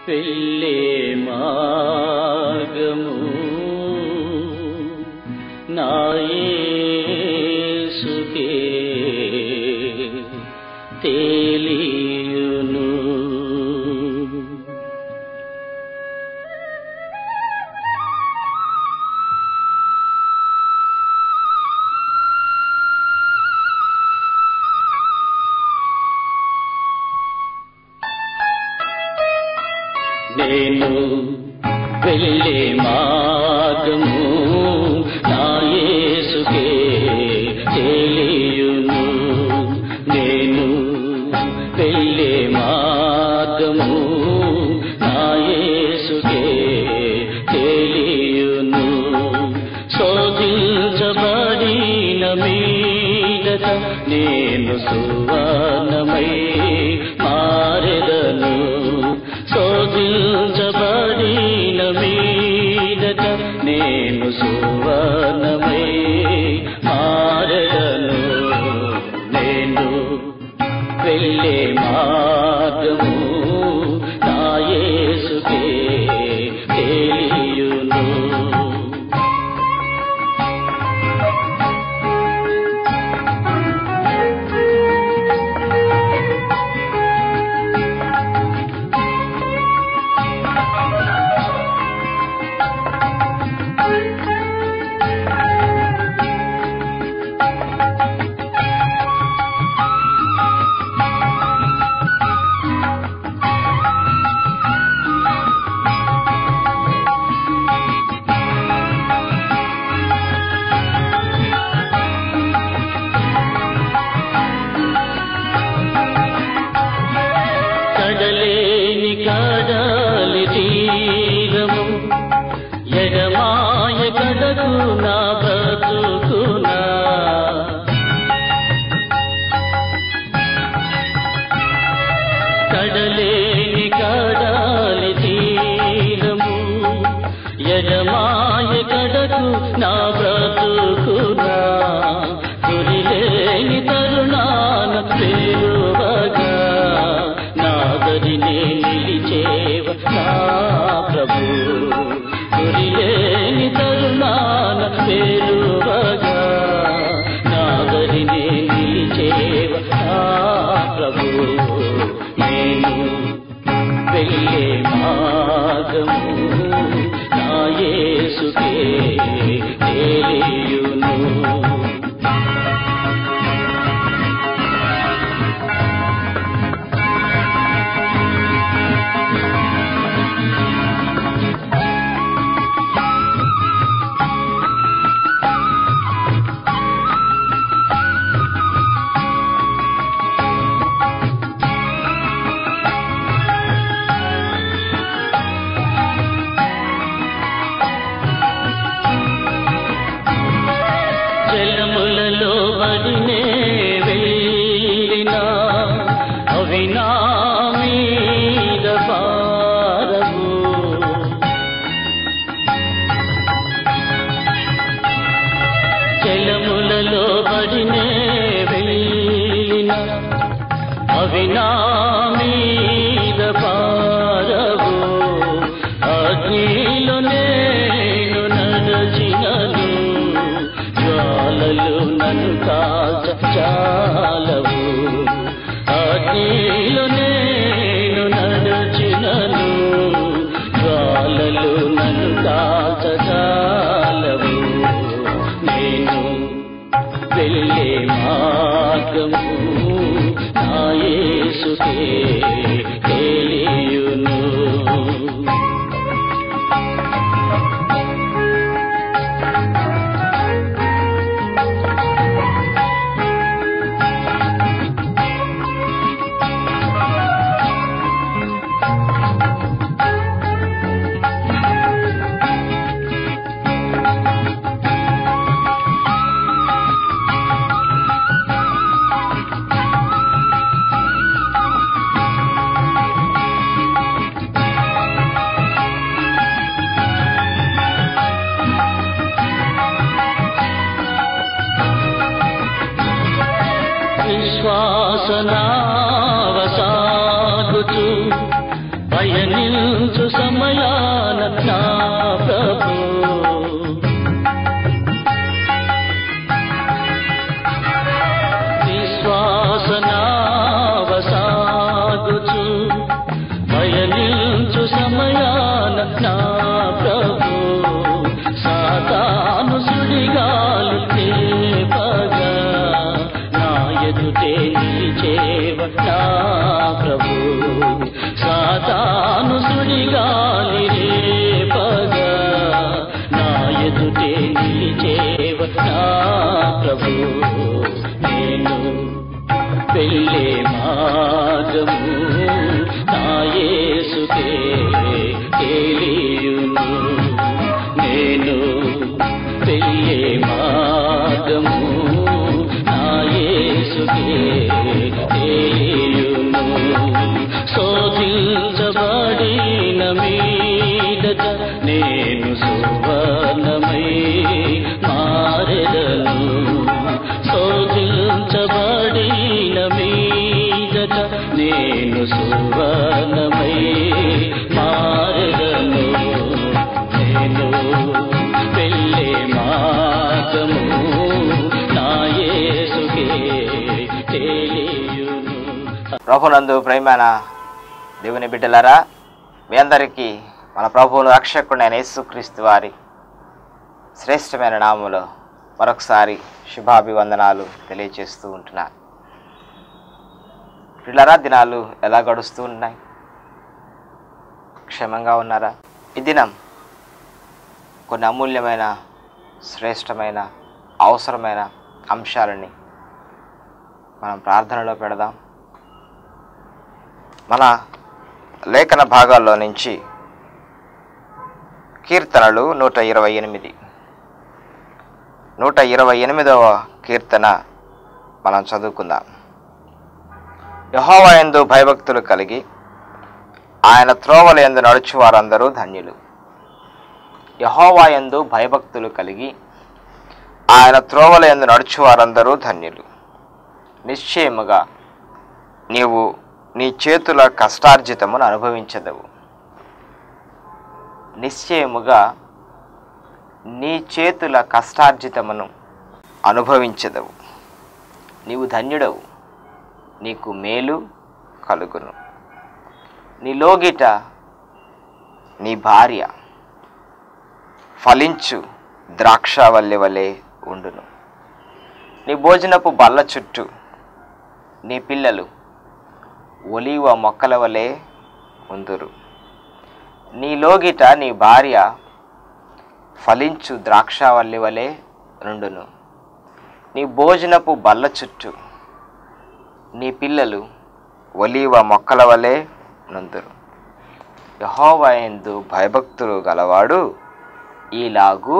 వెళ్ళే మార్గము నాయసుకే తెలియును నేను వెళ్ళే మార్గము నా యేసుకే తెలియును నేను వెళ్ళే మార్గము నా యేసుకే తెలియును శోధించబడిన మీదట నేను సువర్ణమై మారెదను శోధించబడిన మీదట నేను సువర్ణమై మారెదను నేను వెళ్ళే మార్గము నా యేసుకే తెలియును కడలేని కడలి తీరము ఎడమాయ కడకు నా బ్రతుకునా కడలేని కడలి తీరము ఎడమాయ కడకు నా బ్రతుకునా గురిలేని తరుణాన పేరువగా నాగరిని నిలిచేవ నా ప్రభు గురిలేని తరుణాన పేరువగా నాగరిని నిలిచేవ నా ప్రభు నేను వెళ్ళే మార్గము నా యేసుకే తెలియును జలములలో వడినే వెళ్ళినా అవి నా మీద పారవు జలములలో వడినే వెళ్ళినా అవి నా మీద పారవు అగ్నిలో నేను నడచినను జ్వాలలు నన్ను కాచ చాలవు అగ్నిలో నేను నడచినను జ్వాలలు నన్ను కాచ చాలవు నేను వెళ్ళే మార్గము నా యేసుకే తెలియును విశ్వాసనావసాగుతూ పయనిల్ పయనించు సమయాన నా ప్రభు సాతాను సుడిగాలి చేపగా నా ఎదుటే నిలిచేవ నా ప్రభు సాతాను సుడిగాలి రేపగా నా ఎదుటే నిలిచేవ నా ప్రభు నేను వెళ్ళే మార్గము నా యేసుకే తెలియును నేను వెళ్ళే మార్గము నా యేసుకే తెలియును శోధించబడిన మీదట నేను సువర్ణమై మారెదను శోధించబడిన మీదట నేను సువర్ణమై మారెదను నేను వెళ్ళే మార్గము నా యేసుకే తెలియును ప్రభునందు ప్రేమైన దేవుని బిడ్డలారా మీ అందరికీ మన ప్రభువును రక్షకుడైన యేసుక్రీస్తు వారి శ్రేష్టమైన నామములో మరొకసారి శుభాభివందనాలు తెలియజేస్తూ ఉంటున్నాను పిల్లరా దినాలు ఎలా గడుస్తూ ఉన్నాయి క్షేమంగా ఉన్నారా ఈ దినం కొన్ని అమూల్యమైన శ్రేష్టమైన అవసరమైన అంశాలని మనం ప్రార్థనలో పెడదాం మన లేఖన భాగాల్లో నుంచి కీర్తనలు నూట ఇరవై ఎనిమిది నూట ఇరవై ఎనిమిదవ కీర్తన మనం చదువుకుందాం యహోవా యందు భయభక్తులు కలిగి ఆయన త్రోవల యందు నడుచు వారందరూ ధన్యులు యహోవా యందు భయభక్తులు కలిగి ఆయన త్రోవల యందు నడుచు వారందరూ ధన్యులు నిశ్చయముగా నీవు నీ చేతుల కష్టార్జితమును అనుభవించదవు నిశ్చయముగా నీ చేతుల కష్టార్జితమును అనుభవించదవు నీవు ధన్యుడవు నీకు మేలు కలుగును నీ లోగిట నీ భార్య ఫలించు ద్రాక్షవల్లి వలె ఉండును నీ భోజనపు బల్ల చుట్టూ నీ పిల్లలు ఒలీవ మొక్కల వలె ఉందురు నీ లోగిట నీ భార్య ఫలించు ద్రాక్షావల్లి వలె నుండును నీ భోజనపు బల్ల చుట్టూ నీ పిల్లలు ఒలీవ మొక్కల వలె నుందురు యహోవయందు భయభక్తులు గలవాడు ఈలాగు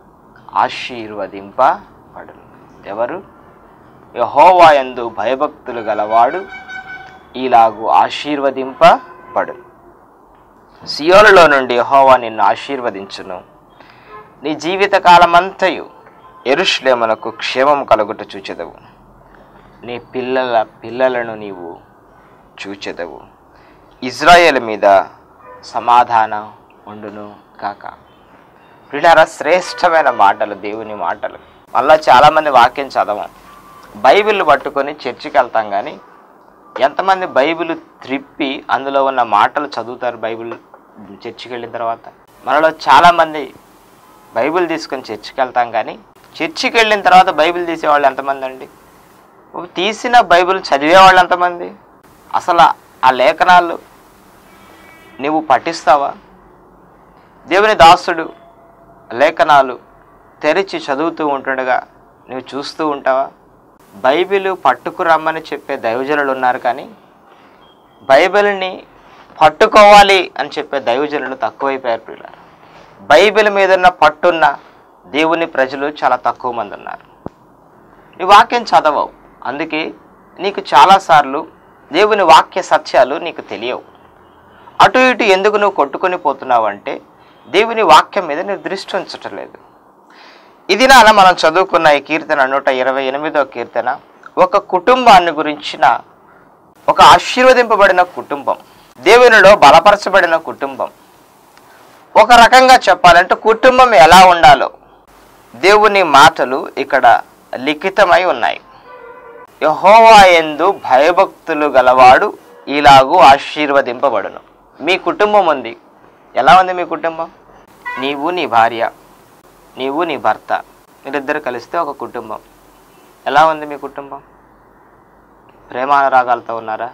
ఆశీర్వదింపబడును ఎవరు యహోవాయందు భయభక్తులు గలవాడు ఈలాగు ఆశీర్వదింపబడును సియోలులో నుండి యహోవా నిన్ను ఆశీర్వదించును నీ జీవితకాలమంతయు ఎరుష్లేమునకు క్షేమం కలుగుట చూచెదవు నీ పిల్లల పిల్లలను నీవు చూచెదవు ఇజ్రాయేల్ మీద సమాధానం ఉండును కాక పిల్లారా శ్రేష్టమైన మాటలు దేవుని మాటలు మళ్ళా చాలామంది వాక్యం చదవం బైబిల్ పట్టుకొని చర్చికి వెళ్తాం కానీ ఎంతమంది బైబిల్ త్రిప్పి అందులో ఉన్న మాటలు చదువుతారు బైబిల్ చర్చికి వెళ్ళిన తర్వాత మనలో చాలామంది బైబిల్ తీసుకొని చర్చికి వెళ్తాం కానీ చర్చికి వెళ్ళిన తర్వాత బైబిల్ తీసేవాళ్ళు ఎంతమంది అండి తీసిన బైబిల్ చదివేవాళ్ళు ఎంతమంది అసలు ఆ లేఖనాలు నువ్వు పఠిస్తావా దేవుని దాసుడు లేఖనాలు తెరిచి చదువుతూ ఉంటుండగా నువ్వు చూస్తూ ఉంటావా బైబిల్ పట్టుకురమ్మని చెప్పే దైవజనులు ఉన్నారు కానీ బైబిల్ని పట్టుకోవాలి అని చెప్పే దైవజనులు తక్కువైపోయారు పిల్లలు బైబిల్ మీద ఉన్న పట్టున్న దేవుని ప్రజలు చాలా తక్కువ మంది ఉన్నారు నీ వాక్యం చదవవు అందుకే నీకు చాలాసార్లు దేవుని వాక్య సత్యాలు నీకు తెలియవు అటు ఇటు ఎందుకు నువ్వు కొట్టుకొని పోతున్నావు అంటే దేవుని వాక్యం మీద నువ్వు దృష్టి ఉంచటం లేదు ఇది నాన్న మనం చదువుకున్న ఈ కీర్తన నూట ఇరవై ఎనిమిదో కీర్తన ఒక కుటుంబాన్ని గురించిన ఒక ఆశీర్వదింపబడిన కుటుంబం దేవునిలో బలపరచబడిన కుటుంబం ఒక రకంగా చెప్పాలంటే కుటుంబం ఎలా ఉండాలో దేవుని మాటలు ఇక్కడ లిఖితమై ఉన్నాయి యహోవా యందు భయభక్తులు గలవాడు ఈలాగు ఆశీర్వదింపబడును మీ కుటుంబం ఉంది ఎలా ఉంది మీ కుటుంబం నీవు నీ భార్య నీవు నీ భర్త మీరిద్దరు కలిస్తే ఒక కుటుంబం ఎలా ఉంది మీ కుటుంబం ప్రేమానురాగాలతో ఉన్నారా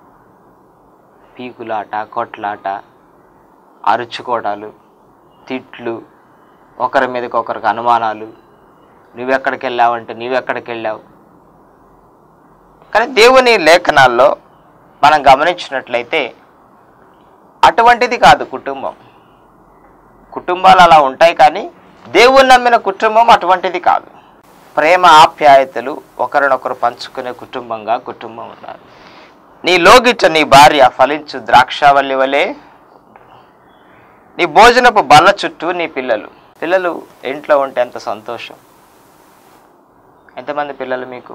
పీకులాట కొట్లాట అరుచుకోవడాలు తిట్లు ఒకరి మీదకి ఒకరికి అనుమానాలు నువ్వెక్కడికి వెళ్ళావంటే నువ్వెక్కడికి వెళ్ళావు కానీ దేవుని లేఖనాల్లో మనం గమనించినట్లయితే అటువంటిది కాదు కుటుంబం కుటుంబాలు అలా ఉంటాయి కానీ దేవుని నమ్మిన కుటుంబం అటువంటిది కాదు ప్రేమ ఆప్యాయతలు ఒకరినొకరు పంచుకునే కుటుంబంగా కుటుంబం ఉన్నారు నీ లోగిట నీ భార్య ఫలించు ద్రాక్షావల్లి వలె నీ భోజనపు బల్ల చుట్టూ నీ పిల్లలు పిల్లలు ఇంట్లో ఉంటే ఎంత సంతోషం ఎంతమంది పిల్లలు మీకు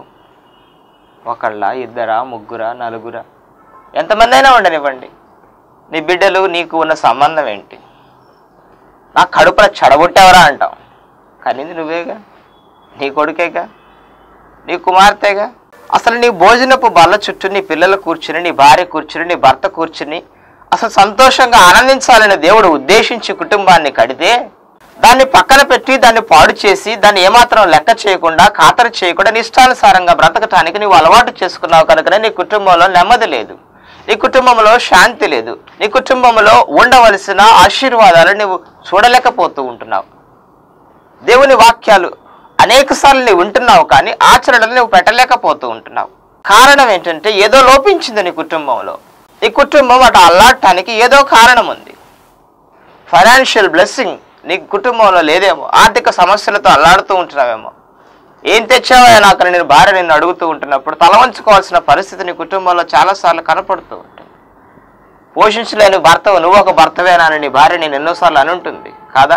ఒకళ్ళ ఇద్దరా ముగ్గురా నలుగురా ఎంతమంది అయినా ఉండనివ్వండి నీ బిడ్డలు నీకు ఉన్న సంబంధం ఏంటి నా కడుపున చెడగొట్టావరా అంటాం కానీ ఇది నువ్వేగా నీ కొడుకేగా నీ కుమార్తెగా అసలు నీ భోజనపు బల్ల చుట్టూ నీ పిల్లలు కూర్చుని నీ భార్య కూర్చుని నీ భర్త కూర్చుని అసలు సంతోషంగా ఆనందించాలని దేవుడు ఉద్దేశించి కుటుంబాన్ని కడితే దాన్ని పక్కన పెట్టి దాన్ని పాడు చేసి దాన్ని ఏమాత్రం లెక్క చేయకుండా ఖాతరు చేయకుండా నీ ఇష్టానుసారంగా బ్రతకటానికి నువ్వు అలవాటు చేసుకున్నావు కనుకనే నీ కుటుంబంలో నెమ్మది లేదు నీ కుటుంబంలో శాంతి లేదు నీ కుటుంబంలో ఉండవలసిన ఆశీర్వాదాలు నువ్వు చూడలేకపోతూ ఉంటున్నావు దేవుని వాక్యాలు అనేక సార్లు నువ్వు వింటున్నావు కానీ ఆచరణలు నువ్వు పెట్టలేకపోతూ ఉంటున్నావు కారణం ఏంటంటే ఏదో లోపించింది నీ కుటుంబంలో నీ కుటుంబం అటు అల్లాడటానికి ఏదో కారణం ఉంది ఫైనాన్షియల్ బ్లెస్సింగ్ నీ కుటుంబంలో లేదేమో ఆర్థిక సమస్యలతో అల్లాడుతూ ఉంటున్నావేమో ఏం తెచ్చావో నాకు నేను భార్య నిన్ను అడుగుతూ ఉంటున్నప్పుడు తల వంచుకోవాల్సిన పరిస్థితి నీ కుటుంబంలో చాలాసార్లు కనపడుతూ ఉంటుంది పోషించలేని భర్తవు నువ్వు ఒక భర్తవేనా అని నీ భార్య నేను ఎన్నోసార్లు అనుంటుంది కాదా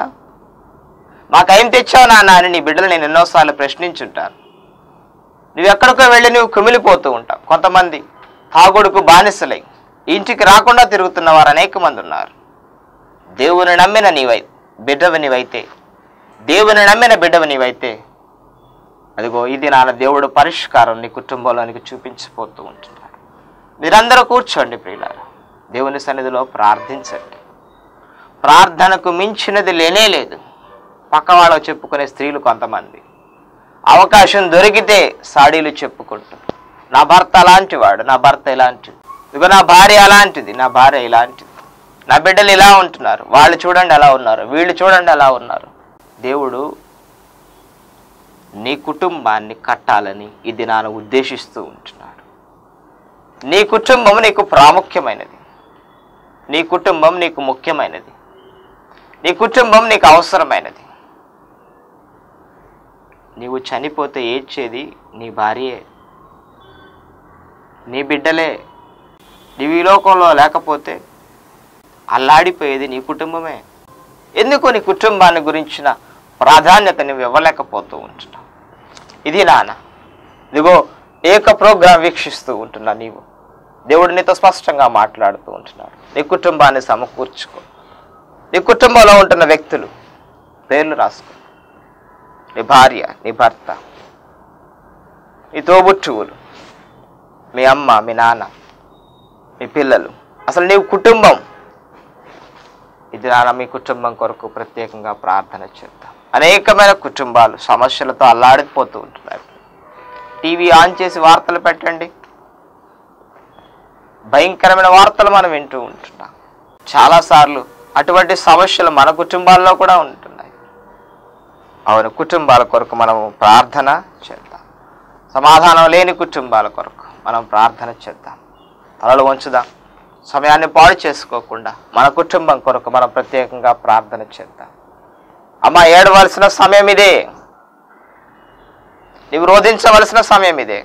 మాకేం తెచ్చావు నాన్న అని నీ బిడ్డలు నేను ఎన్నోసార్లు ప్రశ్నించుంటాను నువ్వు ఎక్కడికో వెళ్ళి నువ్వు కుమిలిపోతూ ఉంటావు కొంతమంది తాగుడుకు బానిసలై ఇంటికి రాకుండా తిరుగుతున్న వారు అనేక మంది ఉన్నారు దేవుని నమ్మిన నీవై బిడ్డవి నీవైతే దేవుని నమ్మిన బిడ్డవి నీవైతే అదిగో ఇది నాన్న దేవుడు పరిష్కారం నీ కుటుంబంలోనికి చూపించిపోతూ ఉంటున్నాడు మీరందరూ కూర్చోండి ప్రియులారా దేవుని సన్నిధిలో ప్రార్థించండి ప్రార్థనకు మించినది లేనే లేదు పక్కవాళ్ళకు చెప్పుకునే స్త్రీలు కొంతమంది అవకాశం దొరికితే సాడీలు చెప్పుకుంటారు నా భర్త అలాంటి వాడు నా భర్త ఇలాంటిది ఇదిగో నా భార్య అలాంటిది నా భార్య ఇలాంటిది నా బిడ్డలు ఇలా ఉంటున్నారు వాళ్ళు చూడండి ఎలా ఉన్నారు వీళ్ళు చూడండి ఎలా ఉన్నారు దేవుడు నీ కుటుంబాన్ని కట్టాలని ఇది నాన్న ఉద్దేశిస్తూ ఉంటున్నాడు నీ కుటుంబం నీకు ప్రాముఖ్యమైనది నీ కుటుంబం నీకు ముఖ్యమైనది నీ కుటుంబం నీకు అవసరమైనది నీవు చనిపోతే ఏడ్చేది నీ భార్యే నీ బిడ్డలే నీవు ఈ లోకంలో లేకపోతే అల్లాడిపోయేది నీ కుటుంబమే ఎందుకు నీ కుటుంబాన్ని గురించిన ప్రాధాన్యత నువ్వు ఇవ్వలేకపోతూ ఉంటున్నావు ఇది నాన్న ఇదిగో ఏక ప్రోగ్రాం వీక్షిస్తూ ఉంటున్నా నీవు దేవుడు నీతో స్పష్టంగా మాట్లాడుతూ ఉంటున్నాడు నీ కుటుంబాన్ని సమకూర్చుకో నీ కుటుంబంలో ఉంటున్న వ్యక్తులు పేర్లు రాసుకో నీ భార్య నీ భర్త నీ తోబుట్టువులు మీ అమ్మ మీ నాన్న మీ పిల్లలు అసలు నీ కుటుంబం ఇది నాన్న మీ కుటుంబం కొరకు ప్రత్యేకంగా ప్రార్థన చేద్దాం అనేకమైన కుటుంబాలు సమస్యలతో అల్లాడిపోతూ ఉంటున్నాయి టీవీ ఆన్ చేసి వార్తలు పెట్టండి భయంకరమైన వార్తలు మనం వింటూ ఉంటున్నాం చాలాసార్లు అటువంటి సమస్యలు మన కుటుంబాల్లో కూడా ఉంటున్నాయి అవును కుటుంబాల కొరకు మనము ప్రార్థన చేద్దాం సమాధానం లేని కుటుంబాల కొరకు మనం ప్రార్థన చేద్దాం తలలు వంచుదాం సమయాన్ని పాడు చేసుకోకుండా మన కుటుంబం కొరకు మనం ప్రత్యేకంగా ప్రార్థన చేద్దాం అమ్మ ఏడవలసిన సమయం ఇదే నీవు రోధించవలసిన సమయం ఇదే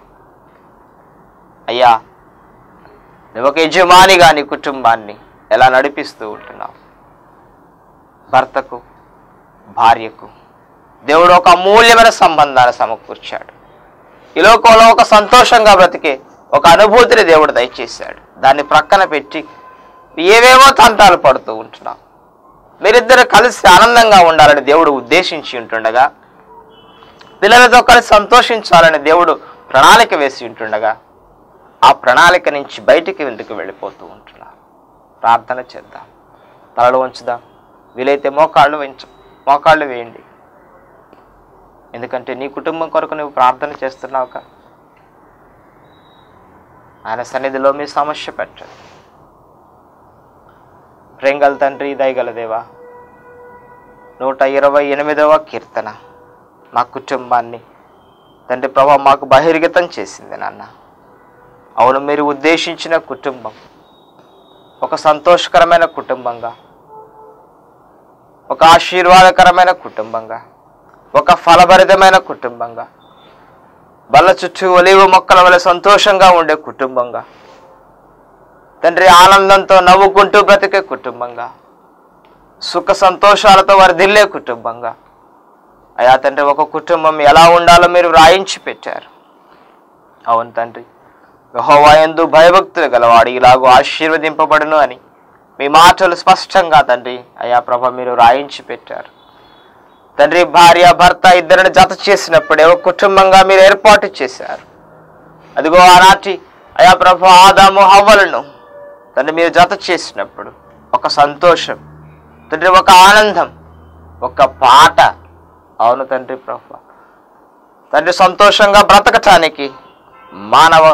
అయ్యా నువ్వు ఒక యజమానిగా నీ కుటుంబాన్ని ఎలా నడిపిస్తూ ఉంటున్నావు భర్తకు భార్యకు దేవుడు ఒక అమూల్యమైన సంబంధాన్ని సమకూర్చాడు ఈ లోకంలో ఒక సంతోషంగా బ్రతికే ఒక అనుభూతిని దేవుడు దయచేశాడు దాన్ని ప్రక్కన పెట్టి ఏవేవో తంటాలు పడుతూ ఉంటున్నాం మీరిద్దరు కలిసి ఆనందంగా ఉండాలని దేవుడు ఉద్దేశించి ఉంటుండగా పిల్లలతో కలిసి సంతోషించాలని దేవుడు ప్రణాళిక వేసి ఉంటుండగా ఆ ప్రణాళిక నుంచి బయటికి ఎందుకు వెళ్ళిపోతూ ఉంటున్నారు ప్రార్థన చేద్దాం తలలు ఉంచుదాం వీలైతే మోకాళ్ళు వేయించ మోకాళ్ళు వేయండి ఎందుకంటే నీ కుటుంబం కొరకు నువ్వు ప్రార్థన చేస్తున్నావుగా ఆయన సన్నిధిలో మీ సమస్య పెట్టండి ప్రేంగల తండ్రి దయగల దేవా నూట ఇరవై ఎనిమిదవ కీర్తన మా కుటుంబాన్ని తండ్రి ప్రభా మాకు బహిర్గతం చేసింది నాన్న అవును మీరు ఉద్దేశించిన కుటుంబం ఒక సంతోషకరమైన కుటుంబంగా ఒక ఆశీర్వాదకరమైన కుటుంబంగా ఒక ఫలభరితమైన కుటుంబంగా బల్ల చుట్టూ ఒలివ మొక్కల వల్ల సంతోషంగా ఉండే కుటుంబంగా తండ్రి ఆనందంతో నవ్వుకుంటూ బ్రతికే కుటుంబంగా సుఖ సంతోషాలతో వర్ధిల్లే కుటుంబంగా అయా తండ్రి ఒక కుటుంబం ఎలా ఉండాలో మీరు వ్రాయించి పెట్టారు అవును తండ్రి యెహోవాయందు భయభక్తులు గలవాడు ఇలాగూ ఆశీర్వదింపబడును అని మీ మాటలు స్పష్టంగా తండ్రి అయా ప్రభ మీరు రాయించి పెట్టారు తండ్రి భార్య భర్త ఇద్దరిని జత చేసినప్పుడే ఒక కుటుంబంగా మీరు ఏర్పాటు చేశారు అదిగో ఆనాటి అయా ప్రభు ఆదాము హవ్వలను తండ్రి మీరు జత చేసినప్పుడు ఒక సంతోషం తండ్రి ఒక ఆనందం ఒక పాట అవును తండ్రి ప్రభు తండ్రి సంతోషంగా బ్రతకటానికి మానవ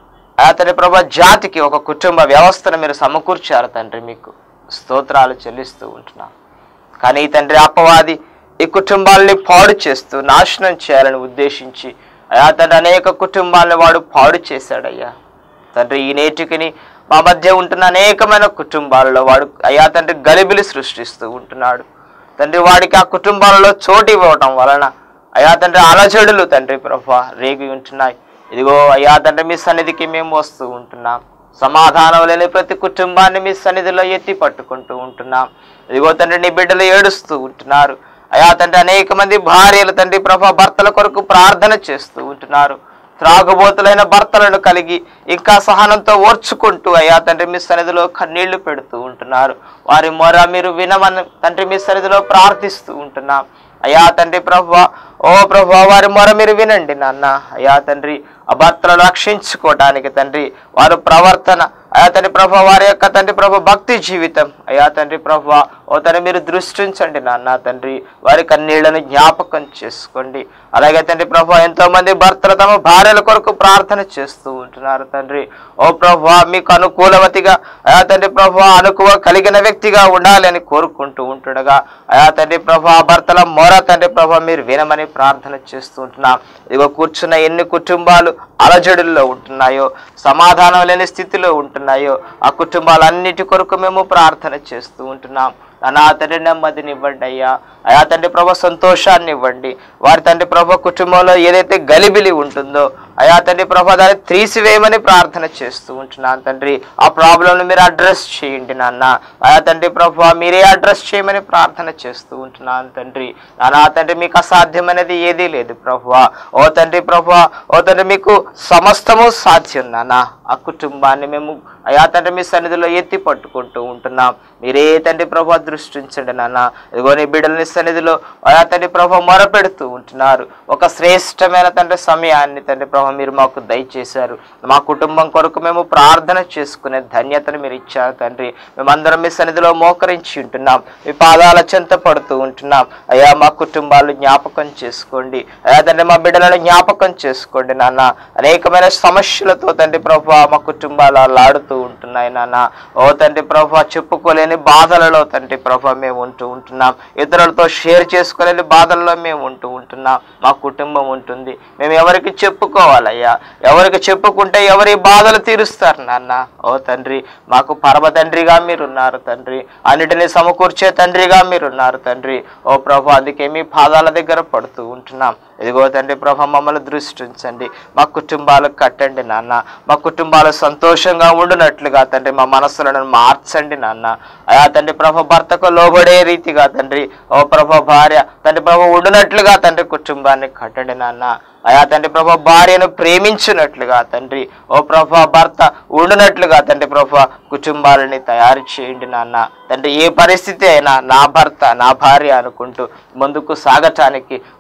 అతని ప్రభు జాతికి ఒక కుటుంబ వ్యవస్థను మీరు సమకూర్చారు తండ్రి మీకు స్తోత్రాలు చెల్లిస్తూ ఉంటున్నాం కానీ ఈ తండ్రి అపవాది ఈ కుటుంబాలని పాడు చేస్తూ నాశనం చేయాలని ఉద్దేశించి అయా తండ్రి అనేక కుటుంబాలను వాడు పాడు చేశాడయ్యా తండ్రి ఈ నేటికిని మా మధ్య ఉంటున్న అనేకమైన కుటుంబాలలో వాడు అయా తండ్రి గలిబిలి సృష్టిస్తూ ఉంటున్నాడు తండ్రి వాడికి ఆ కుటుంబాలలో చోటు ఇవ్వటం వలన అయా తండ్రి అలజడులు తండ్రి ప్రభా రేగి ఉంటున్నాయి ఇదిగో అయ్యా తండ్రి మీ సన్నిధికి మేము వస్తూ ఉంటున్నాం సమాధానం లేని ప్రతి కుటుంబాన్ని మీ సన్నిధిలో ఎత్తి పట్టుకుంటూ ఉంటున్నాం ఇదిగో తండ్రి నీ బిడ్డలు ఏడుస్తూ ఉంటున్నారు అయా తండ్రి అనేక మంది భార్యలు తండ్రి ప్రభా భర్తల కొరకు ప్రార్థన చేస్తూ ఉంటున్నారు త్రాగుబోతులైన భర్తలను కలిగి ఇంకా సహనంతో ఓర్చుకుంటూ అయ్యా తండ్రి మీ సన్నిధిలో కన్నీళ్లు పెడుతూ ఉంటున్నారు వారి మొర మీరు వినమని తండ్రి మీ సన్నిధిలో ప్రార్థిస్తూ ఉంటున్నాం అయ్యా తండ్రి ప్రభు ఓ ప్రభు వారి మొర మీరు వినండి నాన్న అయ్యా తండ్రి ఆ భర్తలను రక్షించుకోవడానికి తండ్రి వారి ప్రవర్తన అయా తండ్రి ప్రభు వారి యొక్క తండ్రి ప్రభు భక్తి జీవితం అయా తండ్రి ప్రభు ఓ తండ్రి మీరు దృష్టించండి నాన్న తండ్రి వారి కన్నీళ్లను జ్ఞాపకం చేసుకోండి అలాగే తండ్రి ప్రభు ఎంతో మంది భర్తలు తమ భార్యల కొరకు ప్రార్థన చేస్తూ ఉంటున్నారు తండ్రి ఓ ప్రభు మీకు అనుకూలవతిగా అయా తండ్రి ప్రభు అనుకువ కలిగిన వ్యక్తిగా ఉండాలి అని కోరుకుంటూ ఉంటుండగా అయా తండ్రి ప్రభు ఆ భర్తల మొర తండ్రి ప్రభు మీరు వినమని ప్రార్థన చేస్తూ ఉంటున్నాం ఇదిగో కూర్చున్న ఎన్ని కుటుంబాలు అలజడుల్లో ఉంటున్నాయో సమాధానం లేని స్థితిలో ఉంటున్నాయో ఆ కుటుంబాలన్నిటి కొరకు మేము ప్రార్థన చేస్తూ ఉంటున్నాం నా తండ్రి నెమ్మదిని ఇవ్వండి అయ్యా అయా తండ్రి ప్రభు సంతోషాన్ని ఇవ్వండి వారి తండ్రి ప్రభు కుటుంబంలో ఏదైతే గలిబిలి ఉంటుందో అయా తండ్రి ప్రభు దాన్ని తీసివేయమని ప్రార్థన చేస్తూ ఉంటున్నాను తండ్రి ఆ ప్రాబ్లంను మీరు అడ్రస్ చేయండి నాన్న అయా తండ్రి ప్రభు మీరే అడ్రస్ చేయమని ప్రార్థన చేస్తూ ఉంటున్నాను తండ్రి నానా తండ్రి మీకు అసాధ్యమైనది ఏదీ లేదు ప్రభు ఓ తండ్రి ప్రభు ఓ తండ్రి మీకు సమస్తము సాధ్యం నాన్న ఆ కుటుంబాన్ని మేము అయా తండ్రి మీ సన్నిధిలో ఎత్తి పట్టుకుంటూ ఉంటున్నాం మీరే తండ్రి ప్రభు దృష్టించండి నాన్న ఇదిగో నీ బిడ్డలని సన్నిధిలో అయా తండ్రి ప్రభు మొరపెడుతూ ఉంటున్నారు ఒక శ్రేష్టమైన తండ్రి సమయాన్ని తండ్రి ప్రభు మీరు మాకు దయచేశారు మా కుటుంబం కొరకు మేము ప్రార్థన చేసుకునే ధన్యతను మీరు ఇచ్చారు తండ్రి మేమందరం మీ సన్నిధిలో మోకరించి ఉంటున్నాం మీ పాదాల చెంత పడుతూ ఉంటున్నాం అయ్యా మా కుటుంబాలు జ్ఞాపకం చేసుకోండి అయ్యా తండ్రి మా బిడ్డలను జ్ఞాపకం చేసుకోండి నాన్న అనేకమైన సమస్యలతో తండ్రి ప్రభు మా కుటుంబాలు అలాడుతూ ఉంటున్నాయి నాన్న ఓ తండ్రి ప్రభు చెప్పుకోలేని బాధలలో తండ్రి ప్రభు మేము ఉంటూ ఉంటున్నాం ఇతరులతో షేర్ చేసుకోలేని బాధల్లో మేము ఉంటూ ఉంటున్నాం మా కుటుంబం ఉంటుంది మేము ఎవరికి చెప్పుకోవాలయ్యా ఎవరికి చెప్పుకుంటే ఎవరి బాధలు తీరుస్తారు నాన్న ఓ తండ్రి మాకు పరమ తండ్రిగా మీరున్నారు తండ్రి అన్నిటిని సమకూర్చే తండ్రిగా మీరున్నారు తండ్రి ఓ ప్రభు అందుకే మీ పాదాల దగ్గర పడుతూ ఉంటున్నాం ఇదిగో తండ్రి ప్రభు మమ్మల్ని దృష్టించండి మా కుటుంబాలు కట్టండి నాన్న మా కుటుంబాలు సంతోషంగా ఉండునట్లుగా తండ్రి మా మనస్సులను మార్చండి నాన్న అయా తండ్రి ప్రభు భర్తకు లోబడే రీతిగా తండ్రి ఓ ప్రభు భార్య తండ్రి ప్రభు ఉండునట్లుగా తండ్రి కుటుంబాన్ని కట్టండి నాన్న అయా తండ్రి ప్రభు భార్యను ప్రేమించినట్లుగా తండ్రి ఓ ప్రభు భర్త ఉండునట్లుగా తండ్రి ప్రభు కుటుంబాలని తయారు చేయండి నాన్న తండ్రి ఏ పరిస్థితి అయినా నా భర్త నా భార్య అనుకుంటూ ముందుకు సాగటానికి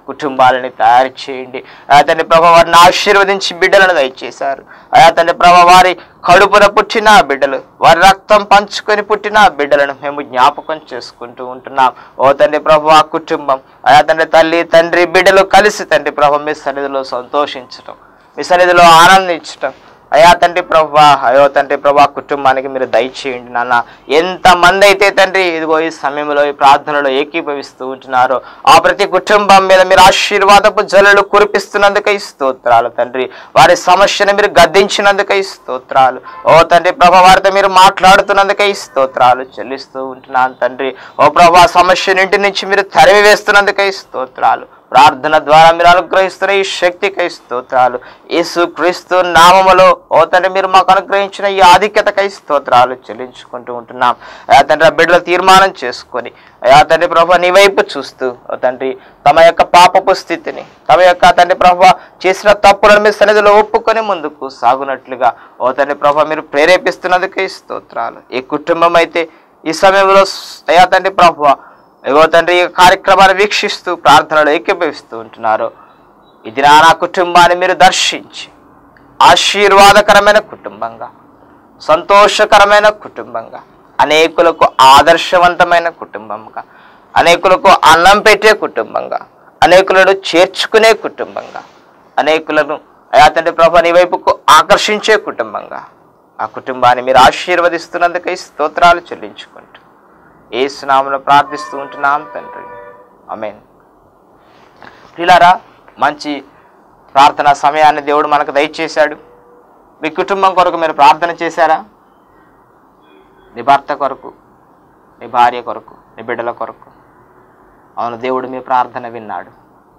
కుటుంబాలని తయారు చేయండి అయా తండ్రి ప్రభా వారిని ఆశీర్వదించి బిడ్డలను దయచేశారు అయా తండ్రి ప్రభా వారి కడుపున పుట్టిన ఆ బిడ్డలు వారి రక్తం పంచుకొని పుట్టిన ఆ బిడ్డలను మేము జ్ఞాపకం చేసుకుంటూ ఉంటున్నాం ఓ తండ్రి ప్రభు ఆ కుటుంబం అయా తండ్రి తల్లి తండ్రి బిడ్డలు కలిసి తండ్రి ప్రభు మీ సన్నిధిలో సంతోషించటం మీ సన్నిధిలో ఆనందించటం అయా తండ్రి ప్రభా అయో తండ్రి ప్రభా కుటుంబానికి మీరు దయచేయండి నాన్న ఎంతమంది అయితే తండ్రి ఇదిగో ఈ సమయంలో ఈ ప్రార్థనలో ఏకీభవిస్తూ ఉంటున్నారో ఆ ప్రతి కుటుంబం మీద మీరు ఆశీర్వాదపు జల్లులు కురిపిస్తున్నందుకై స్తోత్రాలు తండ్రి వారి సమస్యను మీరు గద్దించినందుకై స్తోత్రాలు ఓ తండ్రి ప్రభా వారితో మీరు మాట్లాడుతున్నందుకై స్తోత్రాలు చెల్లిస్తూ ఉంటున్నాను తండ్రి ఓ ప్రభా సమస్యను ఇంటి నుంచి మీరు తరిమి వేస్తున్నందుకై స్తోత్రాలు ప్రార్థన ద్వారా మీరు అనుగ్రహిస్తున్న ఈ శక్తికై స్తోత్రాలు యేసు క్రీస్తు నామములో ఓ తండ్రి మీరు మాకు అనుగ్రహించిన ఈ ఆధిక్యతకై స్తోత్రాలు చెల్లించుకుంటూ ఉంటున్నాం అయా తండ్రి ఆ బిడ్డలు తీర్మానం చేసుకొని అయా తండ్రి ప్రభు నీ వైపు చూస్తూ ఓ తండ్రి తమ యొక్క పాపపు స్థితిని తమ యొక్క తండ్రి ప్రభు చేసిన తప్పులను మీ సన్నిధిలో ఒప్పుకొని ముందుకు సాగునట్లుగా ఓ తండ్రి ప్రభు మీరు ప్రేరేపిస్తున్నందుకే స్తోత్రాలు ఏ కుటుంబం అయితే ఈ సమయంలో అయా తండ్రి ప్రభు ఏవో తండ్రి ఈ కార్యక్రమాన్ని వీక్షిస్తూ ప్రార్థనలు ఏకీభవిస్తూ ఉంటున్నారు ఇది నా నా కుటుంబాన్ని మీరు దర్శించి ఆశీర్వాదకరమైన కుటుంబంగా సంతోషకరమైన కుటుంబంగా అనేకులకు ఆదర్శవంతమైన కుటుంబంగా అనేకులకు అన్నం పెట్టే కుటుంబంగా అనేకులను చేర్చుకునే కుటుంబంగా అనేకులను అయా తండ్రి ప్రభా నీ వైపుకు ఆకర్షించే కుటుంబంగా ఆ కుటుంబాన్ని మీరు ఆశీర్వదిస్తున్నందుకై స్తోత్రాలు చెల్లించుకుంటూ ఏ స్నామంలో ప్రార్థిస్తూ ఉంటున్నాం తండ్రి అమేన్ ప్రిలారా మంచి ప్రార్థనా సమయాన్ని దేవుడు మనకు దయచేశాడు మీ కుటుంబం కొరకు మీరు ప్రార్థన చేశారా నీ భర్త కొరకు నీ భార్య కొరకు నీ బిడ్డల కొరకు అవును దేవుడు మీ ప్రార్థన విన్నాడు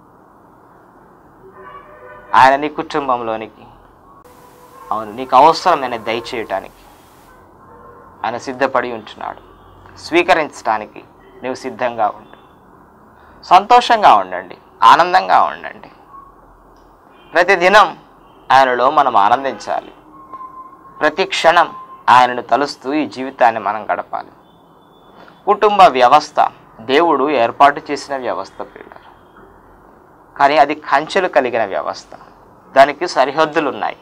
ఆయన నీ కుటుంబంలోనికి అవును నీకు అవసరమైన దయచేయటానికి ఆయన సిద్ధపడి ఉంటున్నాడు స్వీకరించడానికి నువ్వు సిద్ధంగా ఉండు సంతోషంగా ఉండండి ఆనందంగా ఉండండి ప్రతి దినం ఆయనలో మనం ఆనందించాలి ప్రతి క్షణం ఆయనను తలుస్తూ ఈ జీవితాన్ని మనం గడపాలి కుటుంబ వ్యవస్థ దేవుడు ఏర్పాటు చేసిన వ్యవస్థ పిల్లలు కానీ అది కంచెలు కలిగిన వ్యవస్థ దానికి సరిహద్దులు ఉన్నాయి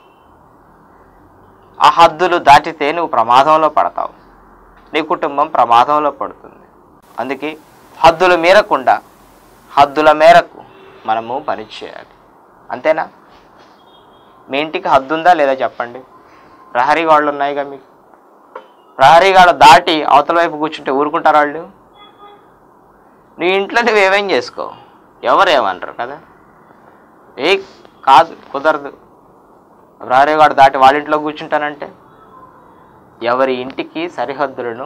ఆ హద్దులు దాటితే నువ్వు ప్రమాదంలో పడతావు నీ కుటుంబం ప్రమాదంలో పడుతుంది అందుకే హద్దులు మీరకుండా హద్దుల మేరకు మనము పని చేయాలి అంతేనా మీ ఇంటికి హద్దు ఉందా లేదా చెప్పండి ప్రహరీ వాళ్ళు ఉన్నాయిగా మీకు ప్రహరీ గాడు దాటి అవతల వైపు కూర్చుంటే ఊరుకుంటారు వాళ్ళు నీ ఇంట్లో నువ్వు ఏమేం చేసుకో ఎవరు ఏమనరు కదా ఏ కాదు కుదరదు ప్రహరీ గాడు దాటి వాళ్ళ ఇంట్లో కూర్చుంటానంటే ఎవరి ఇంటికి సరిహద్దులను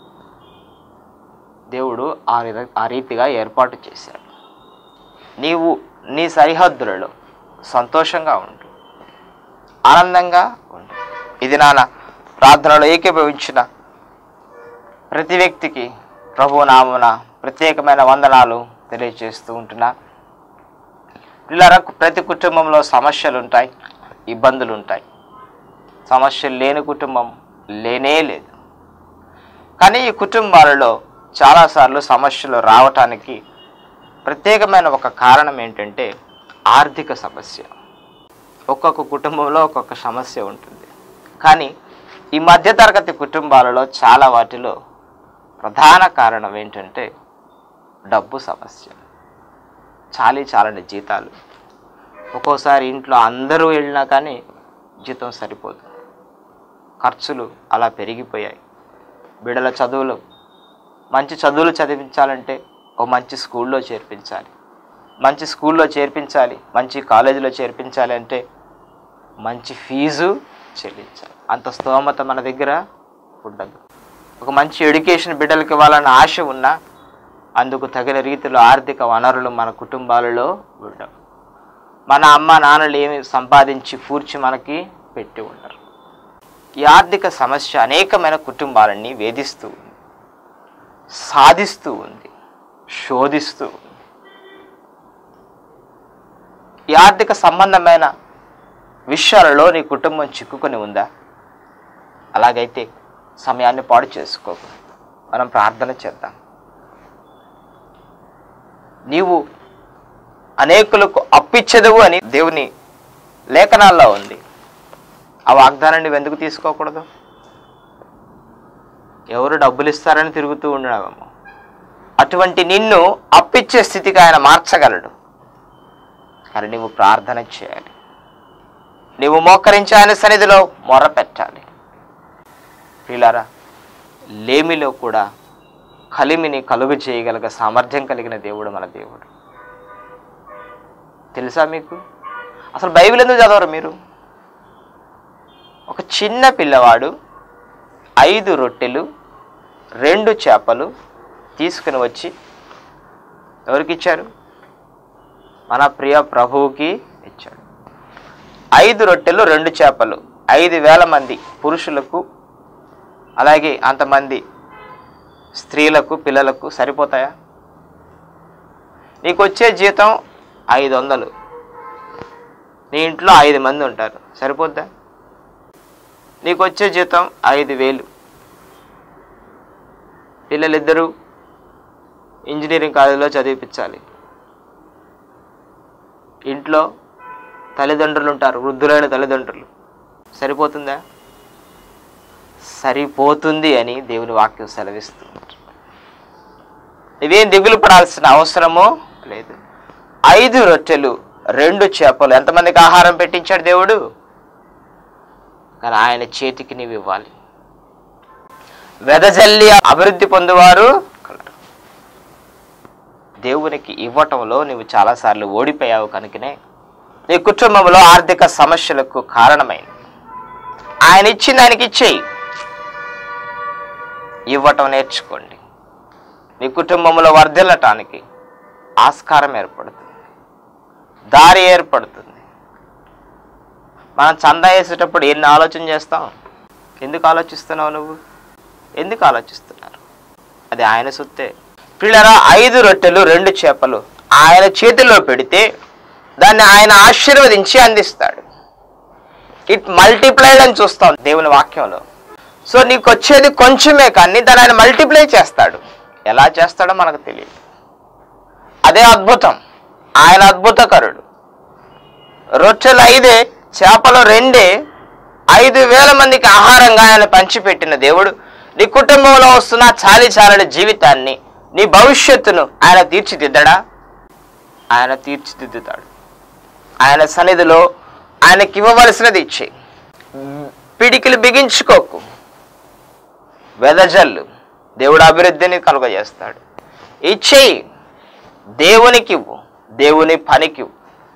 దేవుడు ఆ విధ ఆ రీతిగా ఏర్పాటు చేశాడు నీవు నీ సరిహద్దులలో సంతోషంగా ఉండు ఆనందంగా ఉండు ఇది నాన్న ప్రార్థనలో ఏకీభవించిన ప్రతి వ్యక్తికి ప్రభు నామున ప్రత్యేకమైన వందనాలు తెలియజేస్తూ ఉంటున్నా పిల్లల ప్రతి కుటుంబంలో సమస్యలు ఉంటాయి ఇబ్బందులు ఉంటాయి సమస్యలు లేని కుటుంబం లేనే లేదు కానీ ఈ కుటుంబాలలో చాలాసార్లు సమస్యలు రావటానికి ప్రత్యేకమైన ఒక కారణం ఏంటంటే ఆర్థిక సమస్య ఒక్కొక్క కుటుంబంలో ఒక్కొక్క సమస్య ఉంటుంది కానీ ఈ మధ్యతరగతి కుటుంబాలలో చాలా వాటిలో ప్రధాన కారణం ఏంటంటే డబ్బు సమస్య చాలీ చాలని జీతాలు ఒక్కోసారి ఇంట్లో అందరూ వెళ్ళినా కానీ జీతం సరిపోదు ఖర్చులు అలా పెరిగిపోయాయి బిడల చదువులు మంచి చదువులు చదివించాలంటే ఓ మంచి స్కూల్లో చేర్పించాలి మంచి స్కూల్లో చేర్పించాలి మంచి కాలేజీలో చేర్పించాలి అంటే మంచి ఫీజు చెల్లించాలి అంత స్తోమత మన దగ్గర ఉండదు ఒక మంచి ఎడ్యుకేషన్ బిడ్డలకి ఇవ్వాలన్న ఆశ ఉన్నా అందుకు తగిన రీతిలో ఆర్థిక వనరులు మన కుటుంబాలలో ఉండవు మన అమ్మ నాన్నలు ఏమి సంపాదించి కూర్చి మనకి పెట్టి ఉండరు ఈ ఆర్థిక సమస్య అనేకమైన కుటుంబాలని వేధిస్తూ ఉంది సాధిస్తూ ఉంది శోధిస్తూ ఉంది ఈ ఆర్థిక సంబంధమైన విషయాలలో నీ కుటుంబం చిక్కుకొని ఉందా అలాగైతే సమయాన్ని పాడు చేసుకోకు మనం ప్రార్థన చేద్దాం నీవు అనేకులకు అప్పిచ్చదువు అని దేవుని లేఖనాల్లో ఉంది ఆ వాగ్దానాన్ని నువ్వు ఎందుకు తీసుకోకూడదు ఎవరు డబ్బులు ఇస్తారని తిరుగుతూ ఉండడమేమో అటువంటి నిన్ను అప్పిచ్చే స్థితికి ఆయన మార్చగలడు కానీ నువ్వు ప్రార్థన చేయాలి నీవు మోకరించి ఆయన సన్నిధిలో మొర పెట్టాలి ప్రియులారా లేమిలో కూడా కలిమిని కలుగు చేయగలిగ సామర్థ్యం కలిగిన దేవుడు మన దేవుడు తెలుసా మీకు అసలు బైబిల్ ఎందుకు చదవరు మీరు ఒక చిన్న పిల్లవాడు ఐదు రొట్టెలు రెండు చేపలు తీసుకుని వచ్చి ఎవరికి ఇచ్చారు మన ప్రియ ప్రభువుకి ఇచ్చాడు ఐదు రొట్టెలు రెండు చేపలు ఐదు వేల మంది పురుషులకు అలాగే అంతమంది స్త్రీలకు పిల్లలకు సరిపోతాయా నీకు వచ్చే జీతం ఐదు వందలు నీ ఇంట్లో ఐదు మంది ఉంటారు సరిపోద్దా నీకు వచ్చే జీతం ఐదు వేలు పిల్లలిద్దరూ ఇంజనీరింగ్ కాలేజీలో చదివిపించాలి ఇంట్లో తల్లిదండ్రులు ఉంటారు వృద్ధులైన తల్లిదండ్రులు సరిపోతుందా సరిపోతుంది అని దేవుని వాక్యం సెలవిస్తుంది ఇవేం దిగులు పడాల్సిన అవసరమో లేదు ఐదు రొట్టెలు రెండు చేపలు ఎంతమందికి ఆహారం పెట్టించాడు దేవుడు కానీ ఆయన చేతికి నీవు ఇవ్వాలి వెదజల్లి అభివృద్ధి పొందువారు కలరు దేవునికి ఇవ్వటంలో నువ్వు చాలాసార్లు ఓడిపోయావు కనుకనే నీ కుటుంబంలో ఆర్థిక సమస్యలకు కారణమైంది ఆయన ఇచ్చిన ఆయనకి ఇచ్చేయి ఇవ్వటం నేర్చుకోండి మీ కుటుంబంలో వర్ధిల్లటానికి ఆస్కారం ఏర్పడుతుంది దారి ఏర్పడుతుంది మనం చందా వేసేటప్పుడు ఎన్ని ఆలోచన చేస్తాం ఎందుకు ఆలోచిస్తున్నావు నువ్వు ఎందుకు ఆలోచిస్తున్నారు అది ఆయన సొత్తే పిల్లరా ఐదు రొట్టెలు రెండు చేపలు ఆయన చేతిలో పెడితే దాన్ని ఆయన ఆశీర్వదించి అందిస్తాడు ఇట్ మల్టిప్లైడ్ అని చూస్తాం దేవుని వాక్యంలో సో నీకు వచ్చేది కొంచెమే కానీ దాన్ని ఆయన మల్టిప్లై చేస్తాడు ఎలా చేస్తాడో మనకు తెలియదు అదే అద్భుతం ఆయన అద్భుతకరుడు రొట్టెలు ఐదే చేపలు రెండే ఐదు వేల మందికి ఆహారంగా ఆయన పంచిపెట్టిన దేవుడు నీ కుటుంబంలో వస్తున్న చాలి చాలని జీవితాన్ని నీ భవిష్యత్తును ఆయన తీర్చిదిద్దడా ఆయన తీర్చిదిద్దుతాడు ఆయన సన్నిధిలో ఆయనకి ఇవ్వవలసినది ఇచ్చే పిడికిలు బిగించుకోకు వెదజల్లు దేవుడు అభివృద్ధిని కలుగజేస్తాడు ఇచ్చేయి దేవునికి ఇవ్వు దేవుని పనికి ఇవ్వు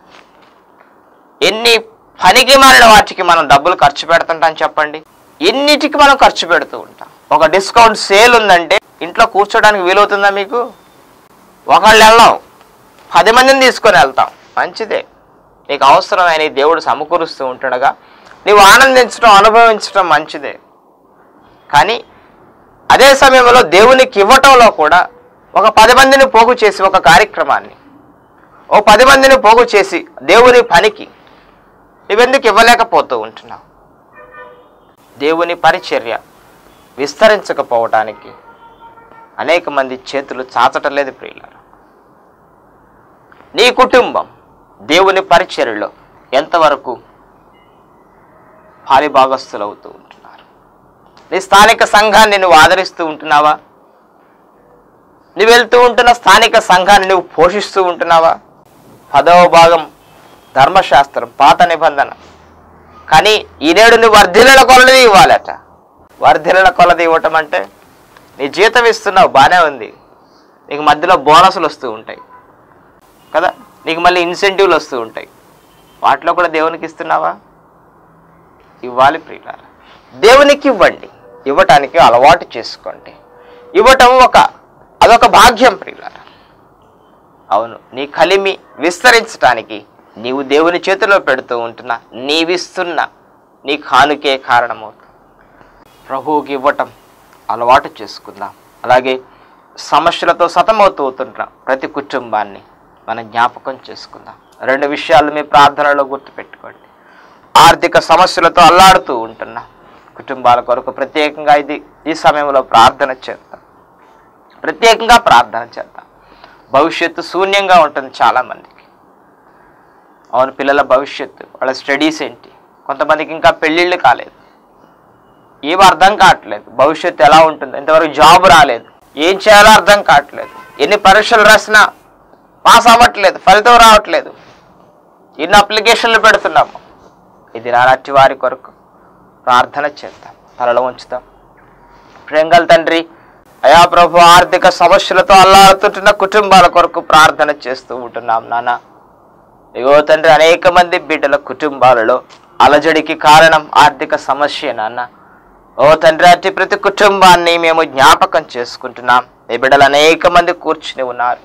ఎన్ని పనికి మారిన వాటికి మనం డబ్బులు ఖర్చు పెడుతుంటాం చెప్పండి ఎన్నిటికి మనం ఖర్చు పెడుతూ ఉంటాం ఒక డిస్కౌంట్ సేల్ ఉందంటే ఇంట్లో కూర్చోడానికి వీలవుతుందా మీకు ఒకళ్ళు వెళ్ళాం పది మందిని తీసుకొని వెళ్తాం మంచిదే నీకు అవసరమైన ఈ దేవుడు సమకూరుస్తూ ఉంటుండగా నీవు ఆనందించడం అనుభవించడం మంచిదే కానీ అదే సమయంలో దేవునికి ఇవ్వటంలో కూడా ఒక పది మందిని పోగు చేసి ఒక కార్యక్రమాన్ని ఓ పది మందిని పోగు చేసి దేవుని పనికి నువ్వెందుకు ఇవ్వలేకపోతూ ఉంటున్నావు దేవుని పరిచర్య విస్తరించకపోవటానికి అనేక మంది చేతులు చాచటం లేదు ప్రియులారు నీ కుటుంబం దేవుని పరిచర్యలో ఎంతవరకు పాలిభాగస్తులు అవుతూ ఉంటున్నారు నీ స్థానిక సంఘాన్ని నువ్వు ఆదరిస్తూ ఉంటున్నావా నువ్వు వెళ్తూ ఉంటున్న స్థానిక సంఘాన్ని నువ్వు పోషిస్తూ ఉంటున్నావా పదవ భాగం ధర్మశాస్త్రం పాత నిబంధన కానీ ఈనేడు నువ్వు వర్ధిల్లల కొలది ఇవ్వాలట వర్ధిల్లల కొలది ఇవ్వటం అంటే నీ జీతం ఇస్తున్నావు బాగానే ఉంది నీకు మధ్యలో బోనసులు వస్తూ ఉంటాయి కదా నీకు మళ్ళీ ఇన్సెంటివ్లు వస్తూ ఉంటాయి వాటిలో కూడా దేవునికి ఇస్తున్నావా ఇవ్వాలి ప్రియులార దేవునికి ఇవ్వండి ఇవ్వటానికి అలవాటు చేసుకోండి ఇవ్వటం ఒక అదొక భాగ్యం ప్రియులార అవును నీ కలిమి విస్తరించటానికి నీవు దేవుని చేతిలో పెడుతూ ఉంటున్నా నీవిస్తున్న నీ కానుకే కారణమవుతుంది ప్రభువుకి ఇవ్వటం అలవాటు చేసుకుందాం అలాగే సమస్యలతో సతమవుతూ ఉంటున్న ప్రతి కుటుంబాన్ని మనం జ్ఞాపకం చేసుకుందాం రెండు విషయాలు మీ ప్రార్థనలో గుర్తుపెట్టుకోండి ఆర్థిక సమస్యలతో అల్లాడుతూ ఉంటున్నా కుటుంబాల కొరకు ప్రత్యేకంగా ఇది ఈ సమయంలో ప్రార్థన చేద్దాం ప్రత్యేకంగా ప్రార్థన చేద్దాం భవిష్యత్తు శూన్యంగా ఉంటుంది చాలామందికి అవును పిల్లల భవిష్యత్తు వాళ్ళ స్టడీస్ ఏంటి కొంతమందికి ఇంకా పెళ్ళిళ్ళు కాలేదు ఏం అర్థం కావట్లేదు భవిష్యత్తు ఎలా ఉంటుంది ఇంతవరకు జాబ్ రాలేదు ఏం చేయాలో అర్థం కావట్లేదు ఎన్ని పరీక్షలు రాసినా పాస్ అవ్వట్లేదు ఫలితం రావట్లేదు ఎన్ని అప్లికేషన్లు పెడుతున్నాము ఇది నాటి వారి కొరకు ప్రార్థన చేద్దాం తలలో ఉంచుతాం ప్రియంగల తండ్రి అయా ప్రభు ఆర్థిక సమస్యలతో అల్లాడుతుంటున్న కుటుంబాల కొరకు ప్రార్థన చేస్తూ ఉంటున్నాం నాన్న ఇగో తండ్రి అనేక మంది బిడ్డల కుటుంబాలలో అలజడికి కారణం ఆర్థిక సమస్య నాన్న ఓ తండ్రి అట్టి ప్రతి కుటుంబాన్ని మేము జ్ఞాపకం చేసుకుంటున్నాం ఈ బిడ్డలు అనేక మంది కూర్చుని ఉన్నారు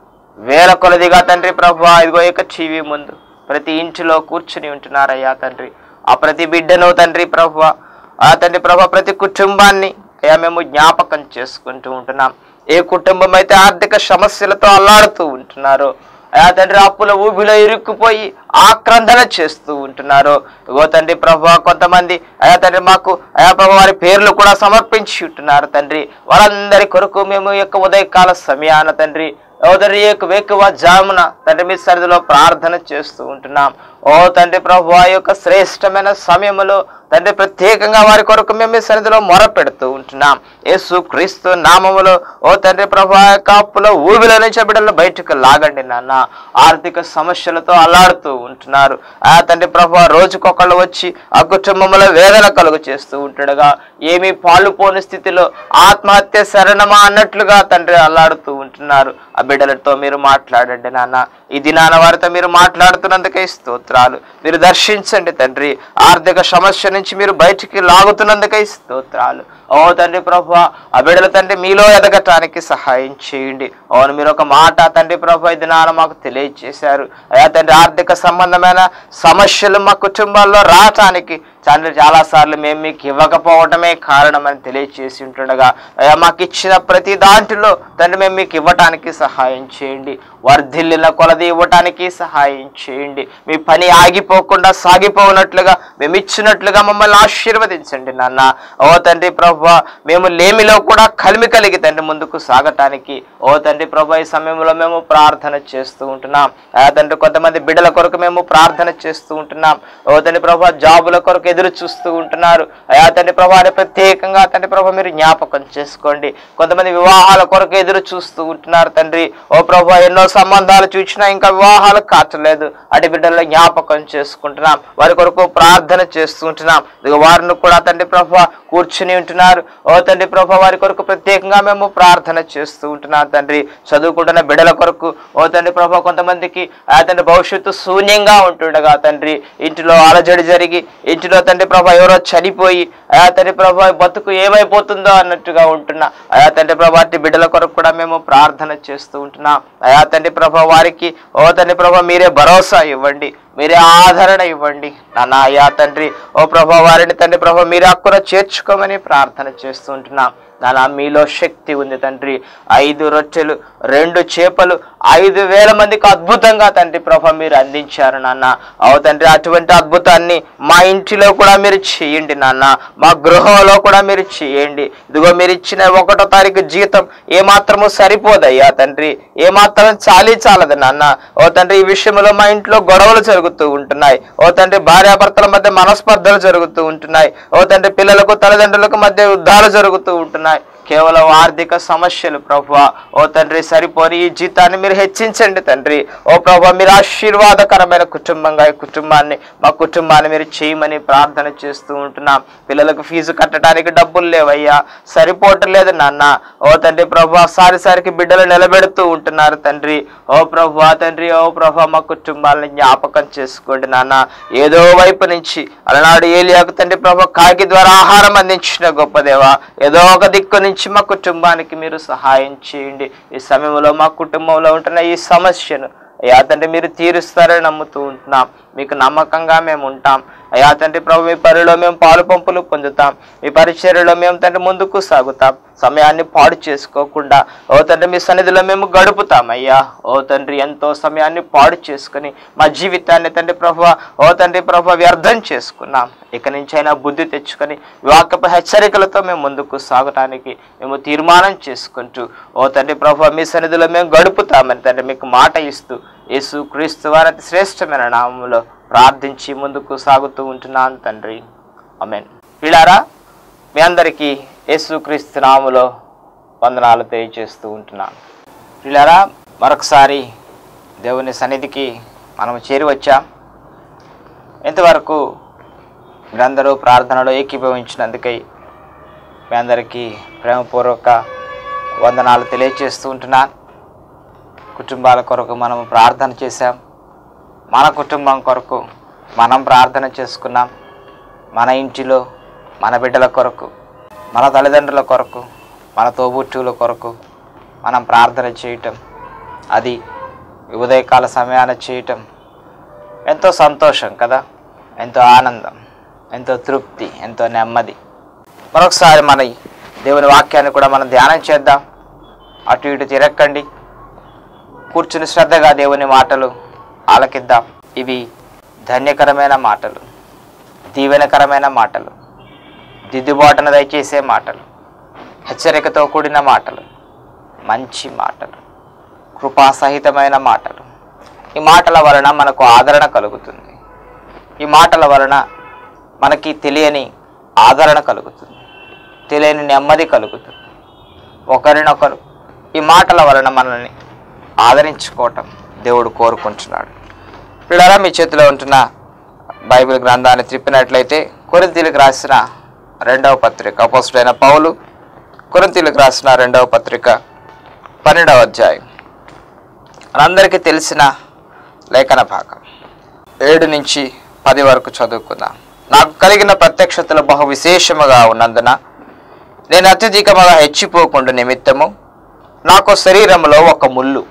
వేల కొలదిగా తండ్రి ప్రభు ఇదిగో యొక్క టీవీ ముందు ప్రతి ఇంటిలో కూర్చుని ఉంటున్నారయ్యా తండ్రి ఆ ప్రతి బిడ్డను తండ్రి ప్రభు ఆ తండ్రి ప్రభు ప్రతి కుటుంబాన్ని అయ్యా మేము జ్ఞాపకం చేసుకుంటూ ఉంటున్నాం ఏ కుటుంబం అయితే ఆర్థిక సమస్యలతో అల్లాడుతూ ఉంటున్నారో అయా తండ్రి అప్పుల ఊబిలో ఇరుక్కుపోయి ఆక్రందన చేస్తూ ఉంటున్నారు ఇగో తండ్రి ప్రభు కొంతమంది అయా తండ్రి మాకు అయా ప్రభు వారి పేర్లు కూడా సమర్పించి ఉంటున్నారు తండ్రి వాళ్ళందరి కొరకు మేము ఈ యొక్క ఉదయకాల సమయాన తండ్రి ఓ తండ్రి ఈ యొక్క వేకువ జామున తండ్రి మీ సరిధిలో ప్రార్థన చేస్తూ ఉంటున్నాం ఓ తండ్రి ప్రభు ఆ యొక్క శ్రేష్టమైన సమయంలో తండ్రి ప్రత్యేకంగా వారి కొరకు మేము మీ సన్నిధిలో మొర పెడుతూ ఉంటున్నాం యేసు క్రీస్తు నామములో ఓ తండ్రి ప్రభు ఆ యొక్క అప్పుల ఊబిలో నుంచి బిడ్డలు బయటకు లాగండి నాన్న ఆర్థిక సమస్యలతో అల్లాడుతూ ఉంటున్నారు ఆ తండ్రి ప్రభు రోజుకొకళ్ళు వచ్చి ఆ కుటుంబంలో వేదన కలుగు చేస్తూ ఉంటుండగా ఏమీ పాలు పోని స్థితిలో ఆత్మహత్య శరణమా అన్నట్లుగా తండ్రి అల్లాడుతూ ఉంటున్నారు ఆ బిడ్డలతో మీరు మాట్లాడండి నాన్న ఈ దినాన వారితో మీరు మాట్లాడుతున్నందుకే స్తోత్రాలు మీరు దర్శించండి తండ్రి ఆర్థిక సమస్య నుంచి మీరు బయటికి లాగుతున్నందుకే స్తోత్రాలు ఓ తండ్రి ప్రభు ఆ బిడ్డల తండ్రి మీలో ఎదగటానికి సహాయం చేయండి అవును మీరు ఒక మాట తండ్రి ప్రభు ఈ దినాన మాకు తెలియజేశారు అయా తండ్రి ఆర్థిక సంబంధమైన సమస్యలు మా కుటుంబాల్లో రావటానికి తండ్రి చాలాసార్లు మేము మీకు ఇవ్వకపోవటమే కారణమని తెలియచేసి ఉంటుండగా అయ్యా మాకు ఇచ్చిన ప్రతి దాంట్లో తండ్రి మేము మీకు ఇవ్వటానికి సహాయం చేయండి వర్ధిల్లిన కొలది ఇవ్వటానికి సహాయం చేయండి మీ పని ఆగిపోకుండా సాగిపోనట్లుగా మేము ఇచ్చినట్లుగా మమ్మల్ని ఆశీర్వదించండి నాన్న ఓ తండ్రి ప్రభు మేము లేమిలో కూడా కలిమి కలిగి తండ్రి ముందుకు సాగటానికి ఓ తండ్రి ప్రభు ఈ సమయంలో మేము ప్రార్థన చేస్తూ ఉంటున్నాం ఆ తండ్రి కొంతమంది బిడ్డల కొరకు మేము ప్రార్థన చేస్తూ ఉంటున్నాం ఓ తండ్రి ప్రభు జాబుల కొరకు ఎదురు చూస్తూ ఉంటున్నారు అయా తండ్రి ప్రభు అని ప్రత్యేకంగా తండ్రి ప్రభు మీరు జ్ఞాపకం చేసుకోండి కొంతమంది వివాహాల కొరకు ఎదురు చూస్తూ ఉంటున్నారు తండ్రి ఓ ప్రభు ఎన్నో సంబంధాలు చూసినా ఇంకా వివాహాలు కాచలేదు అటు బిడ్డల్లో జ్ఞాపకం చేసుకుంటున్నాం వారి కొరకు ప్రార్థన చేస్తూ ఉంటున్నాం ఇదిగో వారిని కూడా తండ్రి ప్రభు కూర్చుని ఉంటున్నారు ఓ తండ్రి ప్రభు వారి కొరకు ప్రత్యేకంగా మేము ప్రార్థన చేస్తూ ఉంటున్నాం తండ్రి చదువుకుంటున్న బిడ్డల కొరకు ఓ తండ్రి ప్రభు కొంతమందికి ఆ తండ్రి భవిష్యత్తు శూన్యంగా ఉంటుండగా తండ్రి ఇంటిలో అలజడి జరిగి ఇంటిలో తండ్రి ప్రభు ఎవరో చనిపోయి ఆ తండ్రి ప్రభు బతుకు ఏమైపోతుందో అన్నట్టుగా ఉంటున్నా అయా తండ్రి ప్రభు అట్టి బిడ్డల కొరకు కూడా మేము ప్రార్థన చేస్తూ ఉంటున్నాం అయా తండ్రి ప్రభు వారికి ఓ తండ్రి ప్రభు మీరే భరోసా ఇవ్వండి మీరే ఆదరణ ఇవ్వండి నాన్న అయ్యా తండ్రి ఓ ప్రభు వారిని తండ్రి ప్రభు మీరే అక్కున చేర్చుకోమని ప్రార్థన చేస్తూ ఉంటున్నాం నాన్న మీలో శక్తి ఉంది తండ్రి ఐదు రొట్టెలు రెండు చేపలు ఐదు వేల మందికి అద్భుతంగా తండ్రి ప్రభ మీరు అందించారు నాన్న అవు తండ్రి అటువంటి అద్భుతాన్ని మా ఇంటిలో కూడా మీరు చేయండి నాన్న మా గృహంలో కూడా మీరు చేయండి ఇదిగో మీరు ఇచ్చిన ఒకటో తారీఖు జీతం ఏమాత్రము సరిపోదయ్యా తండ్రి ఏమాత్రం చాలీ చాలదు నాన్న ఓ తండ్రి ఈ విషయంలో మా ఇంట్లో గొడవలు జరుగుతూ ఉంటున్నాయి ఓ తండ్రి భార్యాభర్తల మధ్య మనస్పర్ధలు జరుగుతూ ఉంటున్నాయి ఓ తండ్రి పిల్లలకు తల్లిదండ్రులకు మధ్య యుద్ధాలు జరుగుతూ ఉంటున్నాయి కేవలం ఆర్థిక సమస్యలు ప్రభు ఓ తండ్రి సరిపోని ఈ జీతాన్ని మీరు హెచ్చించండి తండ్రి ఓ ప్రభు మీరు ఆశీర్వాదకరమైన కుటుంబంగా ఈ కుటుంబాన్ని మా కుటుంబాన్ని మీరు చేయమని ప్రార్థన చేస్తూ ఉంటున్నాం పిల్లలకు ఫీజు కట్టడానికి డబ్బులు లేవయ్యా సరిపోవట్లేదు నాన్న ఓ తండ్రి ప్రభు సారిసారికి బిడ్డలు నిలబెడుతూ ఉంటున్నారు తండ్రి ఓ ప్రభు తండ్రి ఓ ప్రభు మా కుటుంబాలని జ్ఞాపకం చేసుకోండి నాన్న ఏదో వైపు నుంచి అలనాడు ఏలియాకు తండ్రి ప్రభు కాకి ద్వారా ఆహారం అందించిన గొప్ప దేవా ఏదో ఒక దిక్కు నుంచి మా కుటుంబానికి మీరు సహాయం చేయండి ఈ సమయంలో మా కుటుంబంలో ఉంటున్న ఈ సమస్యను అయ్యా తండ్రి మీరు తీరుస్తారని నమ్ముతూ ఉంటున్నాం మీకు నమ్మకంగా మేము ఉంటాం అయ్యా తండ్రి ప్రభు మీ పరిలో మేము పాలు పంపులు పొందుతాం మీ పరిచర్యలో మేము తండ్రి ముందుకు సాగుతాం సమయాన్ని పాడు చేసుకోకుండా ఓ తండ్రి మీ సన్నిధిలో మేము గడుపుతాం అయ్యా ఓ తండ్రి ఎంతో సమయాన్ని పాడు చేసుకుని మా జీవితాన్ని తండ్రి ప్రభు ఓ తండ్రి ప్రభు వ్యర్థం చేసుకున్నాం ఇక నుంచి అయినా బుద్ధి తెచ్చుకొని వాక్యపు హెచ్చరికలతో మేము ముందుకు సాగటానికి మేము తీర్మానం చేసుకుంటూ ఓ తండ్రి ప్రభు మీ సన్నిధిలో మేము గడుపుతామని తండ్రి మీకు మాట ఇస్తూ యేసు క్రీస్తు వారి అతి శ్రేష్టమైన నామంలో ప్రార్థించి ముందుకు సాగుతూ ఉంటున్నాను తండ్రి అమెన్ వీళ్ళారా మీ అందరికీ యేసు క్రీస్తు నామములో వందనాలు తెలియజేస్తూ ఉంటున్నాను వీళ్ళారా మరొకసారి దేవుని సన్నిధికి మనం చేరి వచ్చాం ఇంతవరకు మీరందరూ ప్రార్థనలో ఏకీభవించినందుకై మీ అందరికీ ప్రేమపూర్వక వందనాలు తెలియజేస్తూ ఉంటున్నాను కుటుంబాల కొరకు మనం ప్రార్థన చేశాం మన కుటుంబం కొరకు మనం ప్రార్థన చేసుకున్నాం మన ఇంటిలో మన బిడ్డల కొరకు మన తల్లిదండ్రుల కొరకు మన తోబుట్టువుల కొరకు మనం ప్రార్థన చేయటం అది ఈ ఉదయకాల సమయాన చేయటం ఎంతో సంతోషం కదా ఎంతో ఆనందం ఎంతో తృప్తి ఎంతో నెమ్మది మరొకసారి మన ఈ దేవుని వాక్యాన్ని కూడా మనం ధ్యానం చేద్దాం అటు ఇటు తిరక్కండి కూర్చుని శ్రద్ధగా దేవుని మాటలు ఆలకిద్దాం ఇవి ధన్యకరమైన మాటలు దీవెనకరమైన మాటలు దిద్దుబాటును దయచేసే మాటలు హెచ్చరికతో కూడిన మాటలు మంచి మాటలు కృపాసహితమైన మాటలు ఈ మాటల వలన మనకు ఆదరణ కలుగుతుంది ఈ మాటల వలన మనకి తెలియని ఆదరణ కలుగుతుంది తెలియని నెమ్మది కలుగుతుంది ఒకరినొకరు ఈ మాటల వలన మనల్ని ఆదరించుకోవటం దేవుడు కోరుకుంటున్నాడు పిల్లరా మీ చేతిలో ఉంటున్న బైబిల్ గ్రంథాన్ని తిప్పినట్లయితే కొరింతీలకు రాసిన రెండవ పత్రిక అపోస్తుడైన పౌలు కొరింతీలకు రాసిన రెండవ పత్రిక పన్నెండవ అధ్యాయం మనందరికీ తెలిసిన లేఖన భాగం ఏడు నుంచి పది వరకు చదువుకుందాం నాకు కలిగిన ప్రత్యక్షతలు బహు విశేషముగా ఉన్నందున నేను అత్యధికముగా హెచ్చిపోకుండా నిమిత్తము నాకు శరీరములో ఒక ముళ్ళు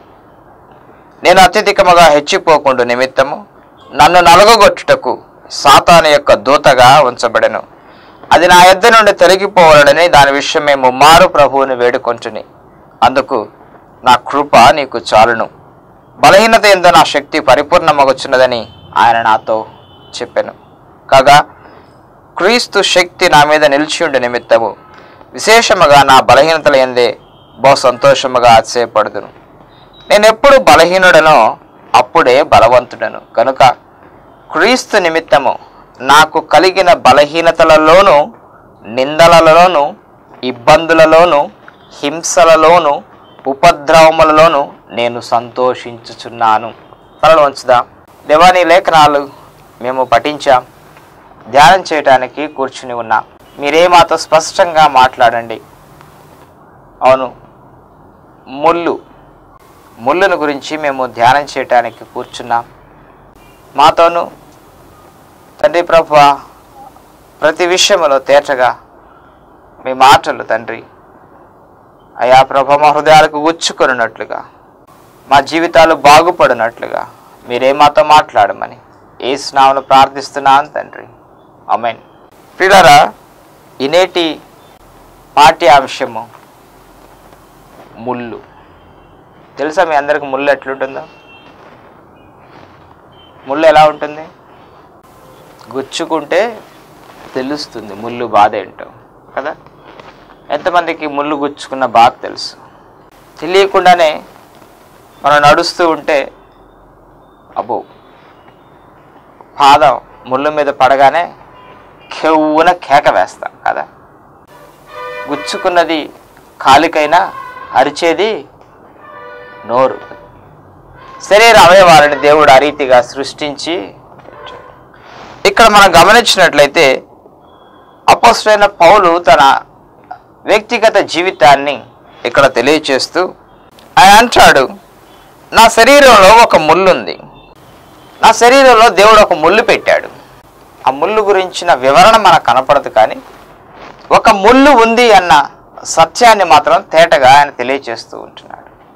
నేను అత్యధికముగా హెచ్చిపోకుండా నిమిత్తము నన్ను నలగొట్టుటకు సాతాను యొక్క దూతగా ఉంచబడెను అది నా యొద్ద నుండి తొలగిపోవాలని దాని విషయమే ముమ్మారు ప్రభువుని వేడుకొంటుని అందుకు నా కృప నీకు చాలును బలహీనత ఎందు నా శక్తి పరిపూర్ణమగుచున్నదని ఆయన నాతో చెప్పాను కాగా క్రీస్తు శక్తి నా మీద నిలిచియుండి నిమిత్తము విశేషముగా నా బలహీనతల ఎందే బహు సంతోషముగా ఆశ్చర్యపడుదును నేను ఎప్పుడు బలహీనుడనో అప్పుడే బలవంతుడను కనుక క్రీస్తు నిమిత్తము నాకు కలిగిన బలహీనతలలోనూ నిందలలోనూ ఇబ్బందులలోనూ హింసలలోనూ ఉపద్రవములలోనూ నేను సంతోషించుచున్నాను తలలో ఉంచుదాం దేవాని లేఖనాలు మేము పఠించాం ధ్యానం చేయడానికి కూర్చుని ఉన్నాం మీరే మాతో స్పష్టంగా మాట్లాడండి అవును ముళ్ళు ముళ్ళును గురించి మేము ధ్యానం చేయటానికి కూర్చున్నాం మాతోను తండ్రి ప్రభు ప్రతి విషయంలో తేటగా మీ మాటలు తండ్రి అయా ప్రభ మా హృదయాలకు గుచ్చుకొనున్నట్లుగా మా జీవితాలు బాగుపడినట్లుగా మీరే మాతో మాట్లాడమని ఏ స్నామను ప్రార్థిస్తున్నాను తండ్రి అమెన్ ప్రియులారా ఇనేటి పాఠ్యాంశము ముళ్ళు తెలుసా మీ అందరికి ముళ్ళు ఎట్లుంటుందో ముళ్ళు ఎలా ఉంటుంది గుచ్చుకుంటే తెలుస్తుంది ముళ్ళు బాధ ఏంటో కదా ఎంతమందికి ముళ్ళు గుచ్చుకున్న బాగా తెలుసు తెలియకుండానే మనం నడుస్తూ ఉంటే అబ్బో పాదం ముళ్ళు మీద పడగానే కెవ్వున కేక వేస్తాం కదా గుచ్చుకున్నది కాలికైనా అరిచేది నోరు శరీర అవయవాలని దేవుడు ఆ రీతిగా సృష్టించి పెట్టాడు. ఇక్కడ మనం గమనించినట్లయితే అపోస్టైన పౌలు తన వ్యక్తిగత జీవితాన్ని ఇక్కడ తెలియచేస్తూ ఆయన అంటాడు నా శరీరంలో ఒక ముళ్ళుంది నా శరీరంలో దేవుడు ఒక ముళ్ళు పెట్టాడు ఆ ముళ్ళు గురించిన వివరణ మనకు కనపడదు కానీ ఒక ముళ్ళు ఉంది అన్న సత్యాన్ని మాత్రం తేటగా ఆయన తెలియచేస్తూ ఉంటున్నాడు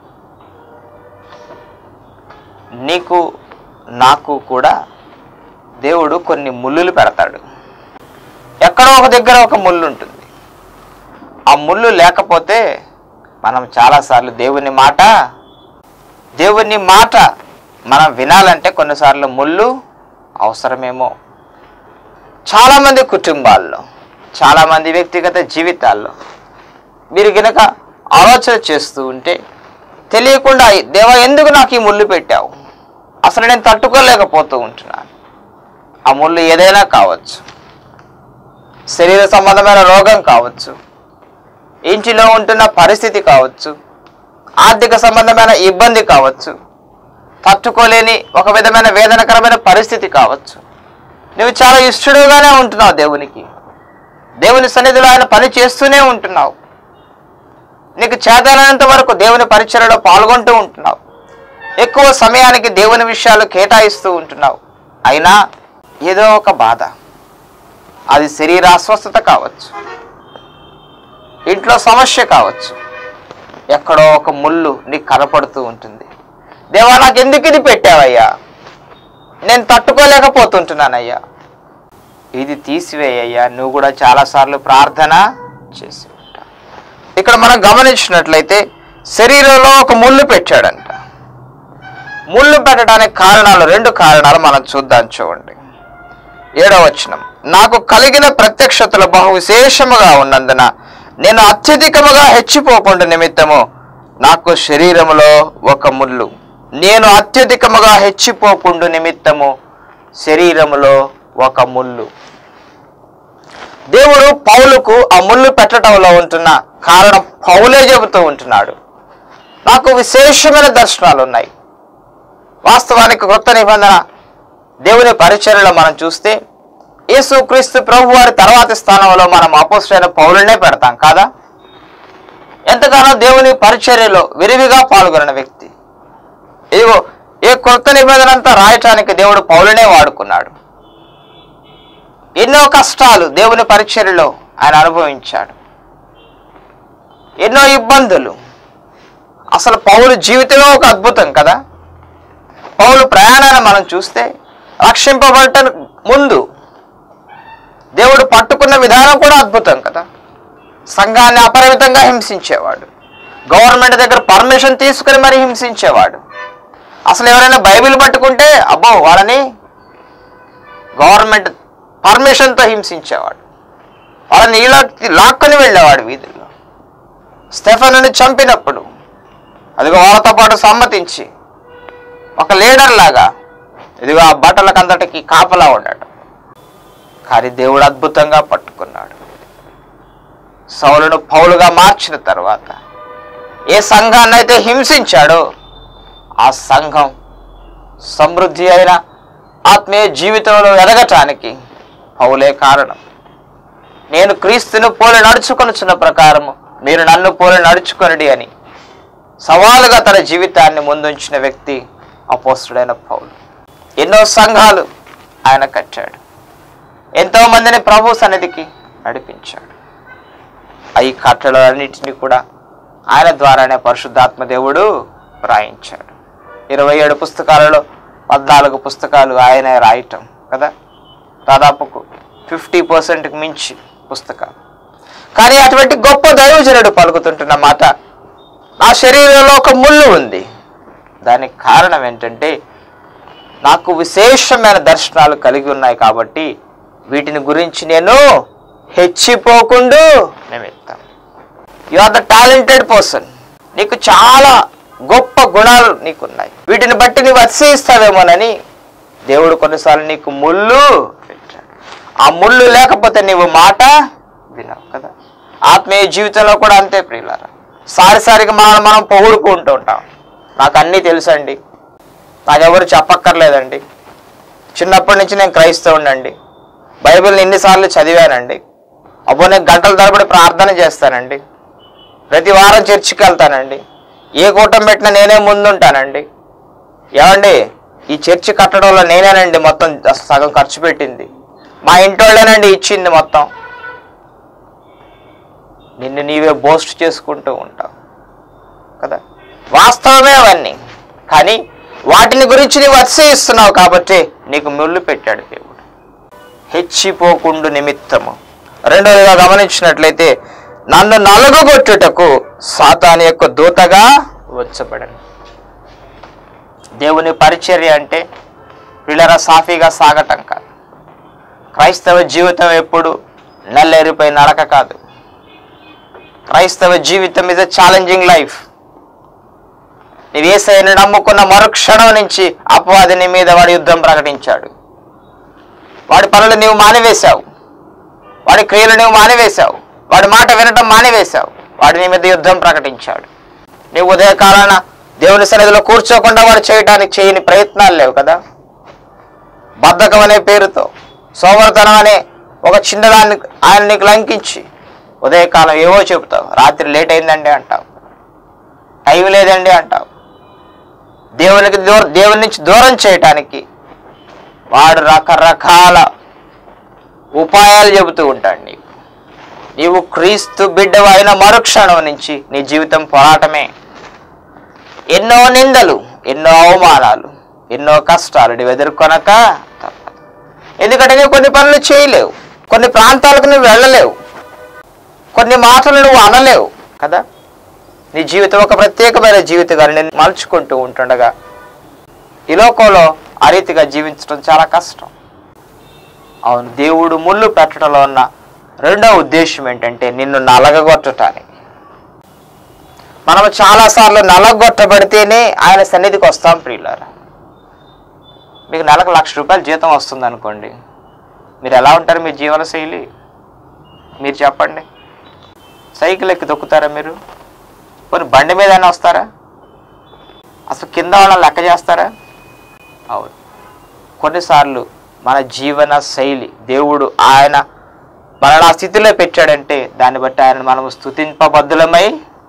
నీకు నాకు కూడా దేవుడు కొన్ని ముళ్ళులు పెడతాడు ఎక్కడో ఒక దగ్గర ఒక ముళ్ళు ఉంటుంది ఆ ముళ్ళు లేకపోతే మనం చాలాసార్లు దేవుని మాట దేవుని మాట మనం వినాలంటే కొన్నిసార్లు ముళ్ళు అవసరమేమో చాలామంది కుటుంబాల్లో చాలామంది వ్యక్తిగత జీవితాల్లో మీరు గనక ఆలోచన చేస్తూ ఉంటే తెలియకుండా దేవా ఎందుకు నాకు ఈ ముళ్ళు పెట్టావు అసలు నేను తట్టుకోలేకపోతూ ఉంటున్నాను ఆ ముళ్ళు ఏదైనా కావచ్చు శరీర సంబంధమైన రోగం కావచ్చు ఇంటిలో ఉంటున్న పరిస్థితి కావచ్చు ఆర్థిక సంబంధమైన ఇబ్బంది కావచ్చు తట్టుకోలేని ఒక విధమైన వేదనకరమైన పరిస్థితి కావచ్చు నువ్వు చాలా ఇష్టడుగానే ఉంటున్నావు దేవునికి దేవుని సన్నిధిలో ఆయన పని చేస్తూనే ఉంటున్నావు నీకు చేతనైనంత వరకు దేవుని పరిచయలో పాల్గొంటూ ఉంటున్నావు ఎక్కువ సమయానికి దేవుని విషయాలు కేటాయిస్తూ ఉంటున్నావు అయినా ఏదో ఒక బాధ అది శరీర అస్వస్థత కావచ్చు ఇంట్లో సమస్య కావచ్చు ఎక్కడో ఒక ముళ్ళు నీకు కనపడుతూ ఉంటుంది దేవా నాకు ఎందుకు ఇది పెట్టావయ్యా నేను తట్టుకోలేకపోతుంటున్నానయ్యా ఇది తీసివేయ్యా నువ్వు కూడా చాలాసార్లు ప్రార్థన చేసి ఉంటావు ఇక్కడ మనం గమనించినట్లయితే శరీరంలో ఒక ముళ్ళు పెట్టాడంట ముళ్ళు పెట్టడానికి కారణాలు రెండు కారణాలు మనం చూద్దాం చూడండి ఏడవ వచనం నాకు కలిగిన ప్రత్యక్షతలు బహు విశేషముగా ఉన్నందున నేను అత్యధికముగా హెచ్చిపోకుండా నిమిత్తము నాకు శరీరములో ఒక ముళ్ళు నేను అత్యధికముగా హెచ్చిపోకుండా నిమిత్తము శరీరములో ఒక ముళ్ళు దేవుడు పౌలుకు ఆ ముళ్ళు పెట్టడంలో ఉంటున్న కారణం పౌలే చెబుతూ ఉంటున్నాడు నాకు విశేషమైన దర్శనాలు ఉన్నాయి వాస్తవానికి కొత్త నిబంధన దేవుని పరిచర్యలో మనం చూస్తే యేసుక్రీస్తు ప్రభు వారి తర్వాతి స్థానంలో మనం అపోస్టైన పౌరులనే పెడతాం కాదా ఎంతగానో దేవుని పరిచర్యలో విరివిగా పాల్గొన్న వ్యక్తి ఇదిగో ఏ కొత్త నిబంధన అంతా రాయటానికి దేవుడు పౌలునే వాడుకున్నాడు ఎన్నో కష్టాలు దేవుని పరిచర్యలో ఆయన అనుభవించాడు ఎన్నో ఇబ్బందులు అసలు పౌలు జీవితమే ఒక అద్భుతం కదా పౌలు ప్రయాణాన్ని మనం చూస్తే రక్షింపబడటం ముందు దేవుడు పట్టుకున్న విధానం కూడా అద్భుతం కదా సంఘాన్ని అపరిమితంగా హింసించేవాడు గవర్నమెంట్ దగ్గర పర్మిషన్ తీసుకుని మరి హింసించేవాడు అసలు ఎవరైనా బైబిల్ పట్టుకుంటే అబ్బో వాళ్ళని గవర్నమెంట్ పర్మిషన్తో హింసించేవాడు వాళ్ళని ఇలా లాక్కొని వెళ్ళేవాడు వీధుల్లో స్టెఫనుని చంపినప్పుడు అదిగో వాళ్ళతో పాటు సమ్మతించి ఒక లీడర్ లాగా ఇదిగో ఆ బట్టలకంతటికి కాపలా ఉన్నాడు కానీ దేవుడు అద్భుతంగా పట్టుకున్నాడు సౌలును పౌలుగా మార్చిన తర్వాత ఏ సంఘాన్ని అయితే హింసించాడో ఆ సంఘం సమృద్ధి అయిన ఆత్మీయ జీవితంలో ఎదగటానికి పౌలే కారణం నేను క్రీస్తును పోలి నడుచుకొనుచున్న ప్రకారము మీరు నన్ను పోలి నడుచుకొనడి అని సవాలుగా తన జీవితాన్ని ముందుంచిన వ్యక్తి అపోస్తుడైన పౌలు ఎన్నో సంఘాలు ఆయన కట్టాడు ఎంతో మందిని ప్రభు సన్నిధికి నడిపించాడు ఈ కట్టడలన్నిటినీ కూడా ఆయన ద్వారానే పరిశుద్ధాత్మ దేవుడు రాయించాడు ఇరవై ఏడు పుస్తకాలలో పద్నాలుగు పుస్తకాలు ఆయనే రాయటం కదా దాదాపుకు ఫిఫ్టీ పర్సెంట్కి మించి పుస్తకాలు కానీ అటువంటి గొప్ప దైవజనుడు పలుకుతుంటున్న మాట నా శరీరంలో ఒక ముళ్ళు ఉంది దానికి కారణం ఏంటంటే నాకు విశేషమైన దర్శనాలు కలిగి ఉన్నాయి కాబట్టి వీటిని గురించి నేను హెచ్చిపోకుండా నిమిత్తం you are the talented person నీకు చాలా గొప్ప గుణాలు నీకున్నాయి వీటిని బట్టి నీవు అతిశయిస్తావేమోనని దేవుడు కొన్నిసార్లు నీకు ముళ్ళు పెట్టాడు ఆ ముళ్ళు లేకపోతే నీవు మాట వినవు కదా ఆత్మీయ జీవితంలో కూడా అంతే ప్రియులారా సారిసారికి మనం మనం పొగుడుకుంటూ ఉంటాం నాకు అన్నీ తెలుసండి నాకెవరు చెప్పక్కర్లేదండి చిన్నప్పటి నుంచి నేను క్రైస్తవునండి బైబిల్ని ఎన్నిసార్లు చదివానండి అబ్బో నేను గంటల తరబడి ప్రార్థన చేస్తానండి ప్రతి వారం చర్చికి వెళ్తానండి ఏ కూటం పెట్టినా నేనే ముందుంటానండి ఏమండి ఈ చర్చి కట్టడంలో నేనేనండి మొత్తం సగం ఖర్చు పెట్టింది మా ఇంటోళ్ళేనండి ఇచ్చింది మొత్తం నిన్ను నీవే బోస్ట్ చేసుకుంటూ ఉంటావు కదా వాస్తవమే అవన్నీ కానీ వాటిని గురించి నీవు అతిశయిస్తున్నావు కాబట్టి నీకు ముళ్ళు పెట్టాడు దేవుడు హెచ్చిపోకుండు నిమిత్తము రెండవదిగా గమనించినట్లయితే నన్ను నలుగుగొట్టుటకు సాతాను యొక్క దూతగా వచ్చబడను దేవుని పరిచర్య అంటే పిల్లర సాఫీగా సాగటం కాదు క్రైస్తవ జీవితం ఎప్పుడు నల్లేరిపై నడక కాదు క్రైస్తవ జీవితం ఇస్ ఎ ఛాలెంజింగ్ లైఫ్ నీవు ఏసైని నమ్ముకున్న మరుక్షణం నుంచి అపవాది నీ మీద వాడి యుద్ధం ప్రకటించాడు వాడి పనులు నీవు మానివేశావు వాడి క్రియలు నీవు మానివేశావు వాడి మాట వినటం మానివేశావు వాడి నీ మీద యుద్ధం ప్రకటించాడు నీవు ఉదయకాలాన దేవుని సన్నిధిలో కూర్చోకుండా వాడు చేయడానికి చేయని ప్రయత్నాలు లేవు కదా బద్ధకం అనే పేరుతో సోమరతనం అనే ఒక చిన్నదాన్ని ఆయన నీకు లంకించి ఉదయకాలం ఏవో చెబుతావు రాత్రి లేట్ అయిందండి అంటావు టైం లేదండి అంటావు దేవునికి దూర దేవుని నుంచి దూరం చేయటానికి వాడు రకరకాల ఉపాయాలు చెబుతూ ఉంటాడు నీకు నీవు క్రీస్తు బిడ్డవు అయిన మరుక్షణం నుంచి నీ జీవితం పోరాటమే ఎన్నో నిందలు ఎన్నో అవమానాలు ఎన్నో కష్టాలు నీవు ఎదుర్కొనక తప్పదు ఎందుకంటే నువ్వు కొన్ని పనులు చేయలేవు కొన్ని ప్రాంతాలకు నువ్వు వెళ్ళలేవు కొన్ని మాటలు నువ్వు అనలేవు కదా నీ జీవితం ఒక ప్రత్యేకమైన జీవితంగా నేను మలుచుకుంటూ ఉంటుండగా ఈ లోకంలో ఆ రీతిగా జీవించడం చాలా కష్టం అవును దేవుడు ముళ్ళు పెట్టడంలో ఉన్న రెండో ఉద్దేశం ఏంటంటే నిన్ను నలగగొట్టటానికి మనం చాలాసార్లు నలగొట్టబడితేనే ఆయన సన్నిధికి వస్తాం ప్రియులారా మీకు నెలకు లక్ష రూపాయలు జీతం వస్తుంది అనుకోండి మీరు ఎలా ఉంటారు మీ జీవన శైలి మీరు చెప్పండి సైకిల్ ఎక్కి దొక్కుతారా మీరు పోనీ బండి మీదైనా వస్తారా అసలు కింద వాళ్ళని లెక్క చేస్తారా అవును కొన్నిసార్లు మన జీవన శైలి దేవుడు ఆయన మనల్ని ఆ స్థితిలో పెట్టాడంటే దాన్ని బట్టి ఆయన మనము స్థుతింపబద్ధులమై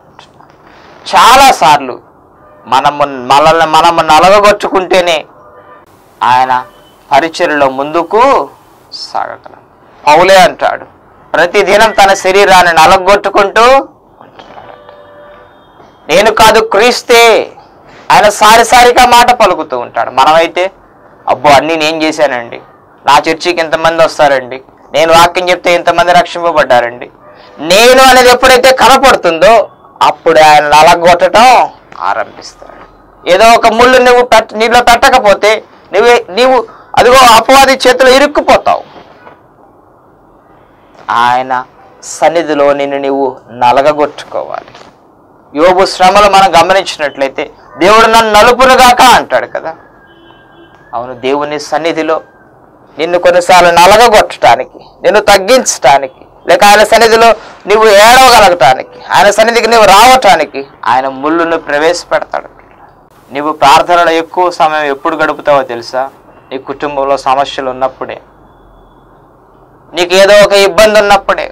చాలాసార్లు మనము మనల్ని మనము నలగగొట్టుకుంటేనే ఆయన పరిచర్లో ముందుకు సాగగలం పౌలే అంటాడు ప్రతిదినం తన శరీరాన్ని నలగొట్టుకుంటూ ఉంటున్నాడట. నేను కాదు క్రీస్తే ఆయన సారిసారిగా మాట పలుకుతూ ఉంటాడు మనమైతే అబ్బో అన్నీ నేను చేశానండి నా చర్చికి ఇంతమంది వస్తారండి నేను వాక్యం చెప్తే ఇంతమంది రక్షింపబడ్డారండి నేను అనేది ఎప్పుడైతే కనపడుతుందో అప్పుడు ఆయన నలగొట్టడం ఆరంభిస్తాడు ఏదో ఒక ముళ్ళు నువ్వు పెట్ట నీలో పెట్టకపోతే నువ్వు నీవు అదిగో అపవాది చేతిలో ఇరుక్కుపోతావు ఆయన సన్నిధిలో నిన్ను నీవు నలగగొట్టుకోవాలి యోబు శ్రమలు మనం గమనించినట్లయితే దేవుడు నన్ను నలుపునుగాక అంటాడు కదా అవును దేవుని సన్నిధిలో నిన్ను కొన్నిసార్లు నలగగొట్టడానికి నిన్ను తగ్గించటానికి లేక ఆయన సన్నిధిలో నువ్వు ఏడవగలగటానికి ఆయన సన్నిధికి నువ్వు రావటానికి ఆయన ముళ్ళును ప్రవేశపెడతాడు నువ్వు ప్రార్థనలో ఎక్కువ సమయం ఎప్పుడు గడుపుతావో తెలుసా నీ కుటుంబంలో సమస్యలు ఉన్నప్పుడే నీకు ఏదో ఒక ఇబ్బంది ఉన్నప్పుడే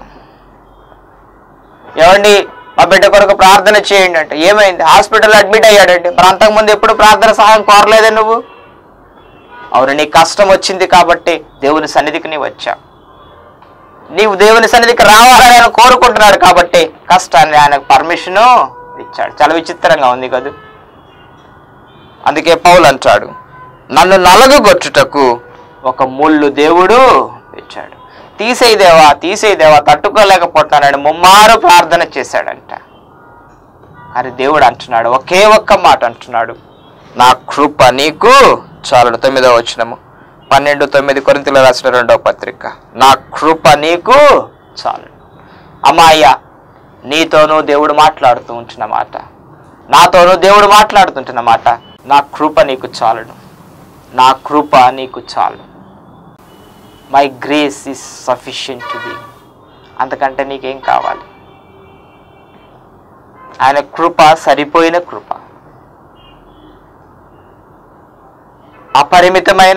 ఏమండి మా బిడ్డ కొరకు ప్రార్థన చేయండి అంటే ఏమైంది హాస్పిటల్లో అడ్మిట్ అయ్యాడండి మరి అంతకుముందు ఎప్పుడు ప్రార్థన సహాయం కోరలేదే నువ్వు అవును నీ కష్టం వచ్చింది కాబట్టి దేవుని సన్నిధికి నీవు వచ్చా నీవు దేవుని సన్నిధికి రావాలని ఆయన కోరుకుంటున్నాడు కాబట్టి కష్టాన్ని ఆయనకు పర్మిషను ఇచ్చాడు చాలా విచిత్రంగా ఉంది కదా అందుకే పౌలు అంటాడు నన్ను నలగగొట్టుటకు ఒక ముళ్ళు దేవుడు ఇచ్చాడు తీసేదేవా తీసేదేవా తట్టుకోలేకపోతున్నాడని ముమ్మారు ప్రార్థన చేశాడంట అని దేవుడు అంటున్నాడు ఒకే ఒక్క మాట అంటున్నాడు నా కృప నీకు చాలు తొమ్మిదో వచ్చినము పన్నెండు తొమ్మిది కొరింతలో రాసిన రెండవ పత్రిక నా కృప నీకు చాలు అమ్మాయ్య నీతోనూ దేవుడు మాట్లాడుతూ ఉంటున్న మాట నాతోనూ దేవుడు మాట్లాడుతుంటున్న మాట నా కృప నీకు చాలును నా కృప నీకు చాలు my grace is sufficient to be అంతకంటే నీకేం కావాలి ఆయన కృప సరిపోయిన కృప అపరిమితమైన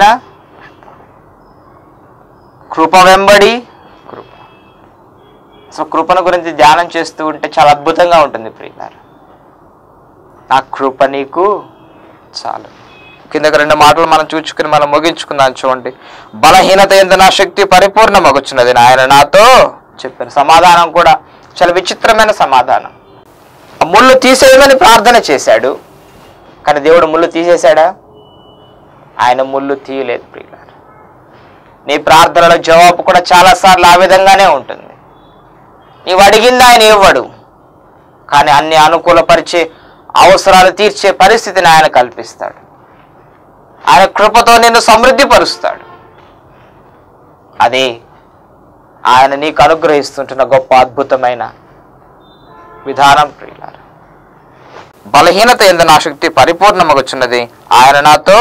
కృప వెంబడి కృప సో కృపను గురించి ధ్యానం చేస్తూ ఉంటే చాలా అద్భుతంగా ఉంటుంది ప్రియులారు నా కృప నీకు చాలు కిందకి రెండు మాటలు మనం చూచుకుని మనం ముగించుకుందాం చూడండి బలహీనత ఎందు నా శక్తి పరిపూర్ణమగుచున్నది ఆయన నాతో చెప్పారు సమాధానం కూడా చాలా విచిత్రమైన సమాధానం ఆ ముళ్ళు తీసేయమని ప్రార్థన చేశాడు కానీ దేవుడు ముళ్ళు తీసేశాడా ఆయన ముళ్ళు తీయలేదు ప్రియులారు నీ ప్రార్థనల జవాబు కూడా చాలాసార్లు ఆ విధంగానే ఉంటుంది నీవు అడిగింది ఆయన ఇవ్వడు కానీ అన్ని అనుకూలపరిచే అవసరాలు తీర్చే పరిస్థితిని ఆయన కల్పిస్తాడు ఆయన కృపతో నిన్ను సమృద్ధిపరుస్తాడు అదే ఆయన నీకు అనుగ్రహిస్తుంటున్న గొప్ప అద్భుతమైన విధానం ప్రియులారు బలహీనత ఎందు నా శక్తి పరిపూర్ణమగుచున్నది ఆయన నాతో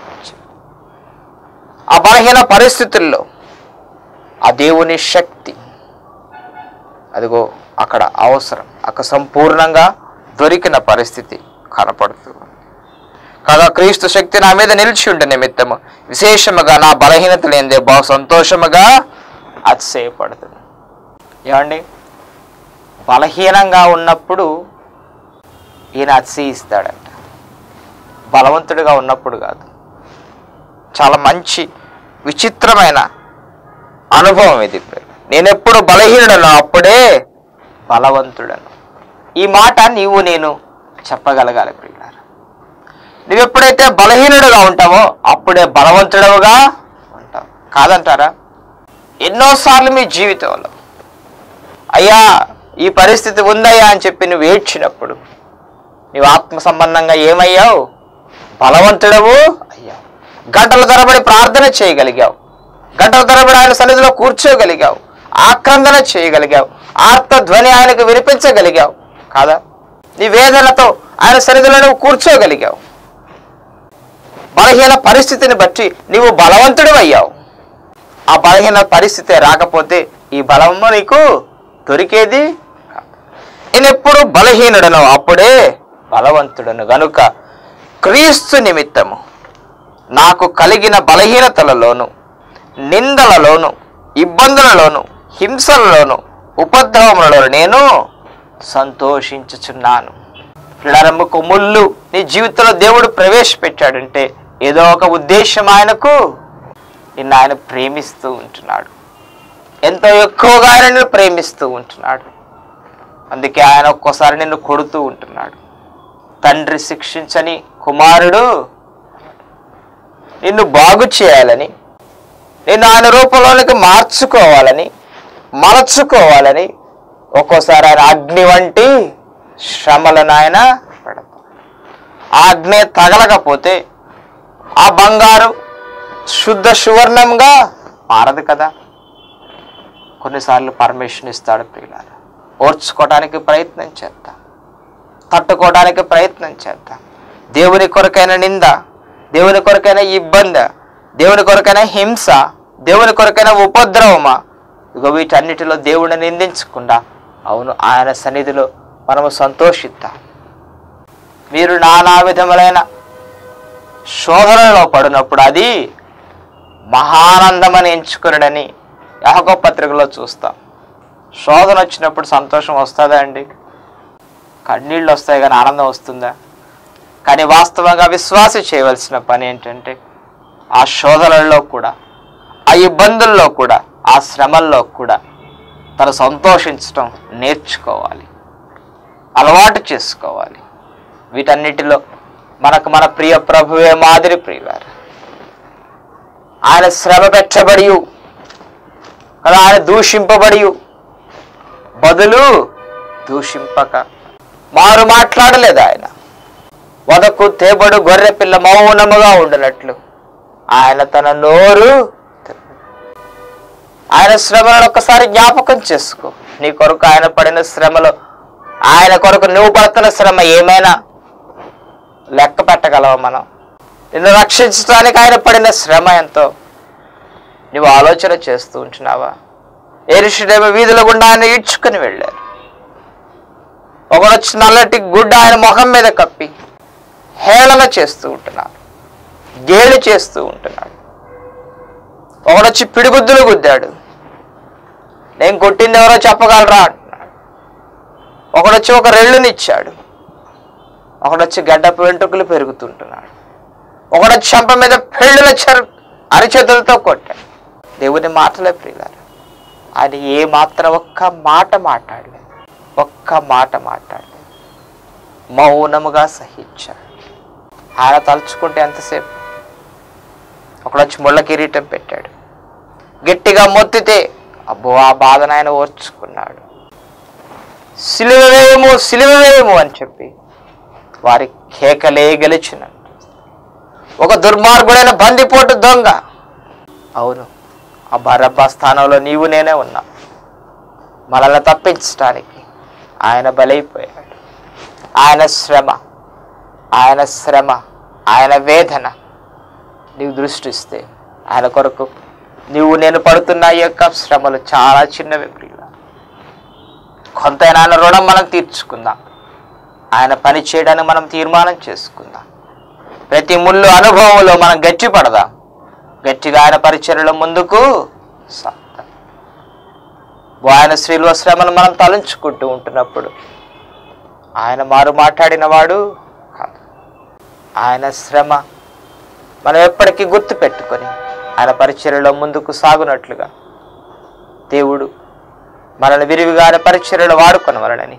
ఆ బలహీన పరిస్థితుల్లో ఆ దేవుని శక్తి అదిగో అక్కడ అవసరం అక్కడ సంపూర్ణంగా దొరికిన పరిస్థితి కనపడుతుంది కాగా క్రీస్తు శక్తి నా మీద నిలిచి ఉండే నిమిత్తము విశేషముగా నా బలహీనత లేనిదే బహు సంతోషముగా అతిశయపడుతుంది ఏమండి బలహీనంగా ఉన్నప్పుడు ఈయన అతిశయిస్తాడంట బలవంతుడిగా ఉన్నప్పుడు కాదు చాలా మంచి విచిత్రమైన అనుభవం ఇది నేను ఎప్పుడు బలహీనుడను అప్పుడే బలవంతుడను ఈ మాట నీవు నేను చెప్పగలగాలి ప్రియులారా నువ్వు ఎప్పుడైతే బలహీనుడుగా ఉంటావో అప్పుడే బలవంతుడవుగా ఉంటావు కాదంటారా ఎన్నోసార్లు మీ జీవితంలో అయ్యా ఈ పరిస్థితి ఉందయ్యా అని చెప్పి నువ్వు ఏడ్చినప్పుడు నీవు ఆత్మ సంబంధంగా ఏమయ్యావు బలవంతుడవు అయ్యావు గంటల తరబడి ప్రార్థన చేయగలిగావు గంటల తరబడి ఆయన సన్నిధిలో కూర్చోగలిగావు ఆక్రందన చేయగలిగావు ఆర్త ధ్వని ఆయనకు వినిపించగలిగావు కాదా నీ వేదనతో ఆయన సన్నిధిలో నువ్వు కూర్చోగలిగావు బలహీన పరిస్థితిని బట్టి నీవు బలవంతుడు అయ్యావు ఆ బలహీన పరిస్థితి రాకపోతే ఈ బలము నీకు దొరికేది కాదు. నేను ఎప్పుడు బలహీనుడను అప్పుడే బలవంతుడను గనుక క్రీస్తు నిమిత్తము నాకు కలిగిన బలహీనతలలోను నిందలలోను ఇబ్బందులలోను హింసలలోను ఉపద్రవములలో నేను సంతోషించుచున్నాను పిల్లరమ్మకు ముళ్ళు నీ జీవితంలో దేవుడు ప్రవేశపెట్టాడంటే ఏదో ఒక ఉద్దేశం ఆయనకు నిన్ను ఆయన ప్రేమిస్తూ ఉంటున్నాడు ఎంతో ఎక్కువగా ఆయన నిన్ను ప్రేమిస్తూ ఉంటున్నాడు అందుకే ఆయన ఒక్కోసారి నిన్ను కొడుతూ ఉంటున్నాడు తండ్రి శిక్షించని కుమారుడు నిన్ను బాగు చేయాలని నిన్ను ఆయన రూపంలోనికి మార్చుకోవాలని మలచుకోవాలని ఒక్కోసారి ఆయన అగ్ని వంటి శ్రమలను ఆయన పెడతాడు ఆ అగ్ని తగలకపోతే ఆ బంగారు శుద్ధ సువర్ణంగా మారదు కదా కొన్నిసార్లు పర్మిషన్ ఇస్తాడు ప్రియులారా ఓర్చుకోవడానికి ప్రయత్నం చేద్దాం తట్టుకోవడానికి ప్రయత్నం చేద్దాం దేవుని కొరకైన నింద దేవుని కొరకైన ఇబ్బంది దేవుని కొరకైన హింస దేవుని కొరకైన ఉపద్రవమా ఇగో వీటన్నిటిలో దేవుడిని నిందించకుండా అవును ఆయన సన్నిధిలో మనము సంతోషిద్దాం మీరు నానా విధములైన శోధనలో పడినప్పుడు అది మహానందమని ఎంచుకునడని యాహకో పత్రికలో చూస్తాం శోధన వచ్చినప్పుడు సంతోషం వస్తుందా అండి కన్నీళ్ళు వస్తాయి కానీ ఆనందం వస్తుందా కానీ వాస్తవంగా విశ్వాస చేయవలసిన పని ఏంటంటే ఆ శోధనల్లో కూడా ఆ ఇబ్బందుల్లో కూడా ఆ శ్రమల్లో కూడా తను సంతోషించడం నేర్చుకోవాలి అలవాటు చేసుకోవాలి వీటన్నిటిలో మనకు మన ప్రియ ప్రభువే మాదిరి ప్రియులారు ఆయన శ్రమ పెట్టబడి కదా ఆయన దూషింపబడి బదులు దూషింపక మారు మాట్లాడలేదు ఆయన వదకు తేబడు గొర్రె పిల్ల మౌనముగా ఉండనట్లు ఆయన తన నోరు తెరవడు. ఆయన శ్రమలను ఒక్కసారి జ్ఞాపకం చేసుకో నీ కొరకు ఆయన పడిన శ్రమలో ఆయన కొరకు నువ్వు పడుతున్న శ్రమ ఏమైనా లెక్క పెట్టగలవా మనం నిన్ను రక్షించడానికి ఆయన పడిన శ్రమ ఎంతో నువ్వు ఆలోచన చేస్తూ ఉంటున్నావా ఎరుషుడేమో వీధుల గుండా ఆయన ఈడ్చుకుని వెళ్ళారు ఒకడొచ్చి నల్లటి గుడ్డ ఆయన ముఖం మీద కప్పి హేళన చేస్తూ ఉంటున్నాడు గేలి చేస్తూ ఉంటున్నాడు ఒకడొచ్చి పిడిగుద్దులు గుద్దాడు నేను కొట్టింది ఎవరో చెప్పగలరా అంటున్నాడు ఒకడొచ్చి ఒక రెళ్ళునిచ్చాడు ఒకడొచ్చి గడ్డపు వెంట్రుకలు పెరుగుతుంటున్నాడు ఒకడొచ్చి చెంప మీద పెళ్ళుల చెరు అరిచేతులతో కొట్టాడు దేవుని మాటలే ప్రియులారు ఆయన ఏ మాత్రం ఒక్క మాట మాట్లాడలేదు ఒక్క మాట మాట్లాడలేదు మౌనముగా సహించాడు ఆయన తలుచుకుంటే ఎంతసేపు ఒకడొచ్చి ముళ్ళ కిరీటం పెట్టాడు గట్టిగా మొత్తితే అబ్బో ఆ బాధను ఆయన ఓర్చుకున్నాడు సిలువ వేయము సిలువ వేయము అని చెప్పి వారి కేకలే గెలిచినట్టు ఒక దుర్మార్గుడైన బందిపోటు దొంగ అవును ఆ బరబ్బా స్థానంలో నీవు నేనే ఉన్నా మనల్ని తప్పించడానికి ఆయన బలైపోయాడు ఆయన శ్రమ ఆయన శ్రమ ఆయన వేదన నీవు దృష్టిస్తే ఆయన కొరకు నీవు నేను పడుతున్న ఈ యొక్క శ్రమలు చాలా చిన్నవి ప్రియుల కొంతైనా ఆయన రుణం మనం తీర్చుకుందాం ఆయన పని చేయడానికి మనం తీర్మానం చేసుకుందాం ప్రతి ముళ్ళు అనుభవంలో మనం గట్టి పడదాం గట్టిగా ఆయన పరిచర్యలో ముందుకు సాగుతాం ఆయన శ్రీల శ్రమను మనం తలంచుకుంటూ ఉంటున్నప్పుడు ఆయన మారు మాట్లాడిన వాడు కాదు ఆయన శ్రమ మనం ఎప్పటికీ గుర్తు పెట్టుకొని ఆయన పరిచర్యలో ముందుకు సాగునట్లుగా దేవుడు మనల్ని విరివిగా ఆయన పరిచర్యలో వాడుకొనవలనని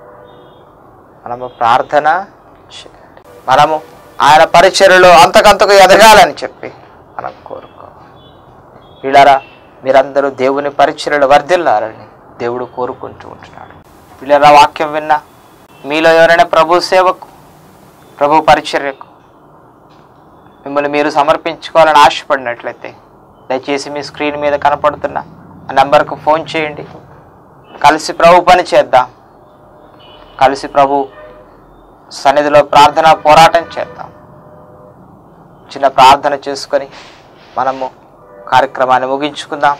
మనము ప్రార్థన చేయాలి మనము ఆయన పరిచర్యలో అంతకంతకు ఎదగాలని చెప్పి మనం కోరుకోవాలి వీళ్ళారా మీరందరూ దేవుని పరిచర్యలు వర్ధిల్లారని దేవుడు కోరుకుంటూ ఉంటున్నాడు వీళ్ళారా వాక్యం విన్నా మీలో ఎవరైనా ప్రభు సేవకు ప్రభు పరిచర్యకు మిమ్మల్ని మీరు సమర్పించుకోవాలని ఆశపడినట్లయితే దయచేసి మీ స్క్రీన్ మీద కనపడుతున్న ఆ నెంబర్కు ఫోన్ చేయండి కలిసి ప్రభు పని చేద్దాం కలిసి ప్రభు సన్నిధిలో ప్రార్థన పోరాటం చేద్దాం చిన్న ప్రార్థన చేసుకొని మనము కార్యక్రమాన్ని ముగించుకుందాం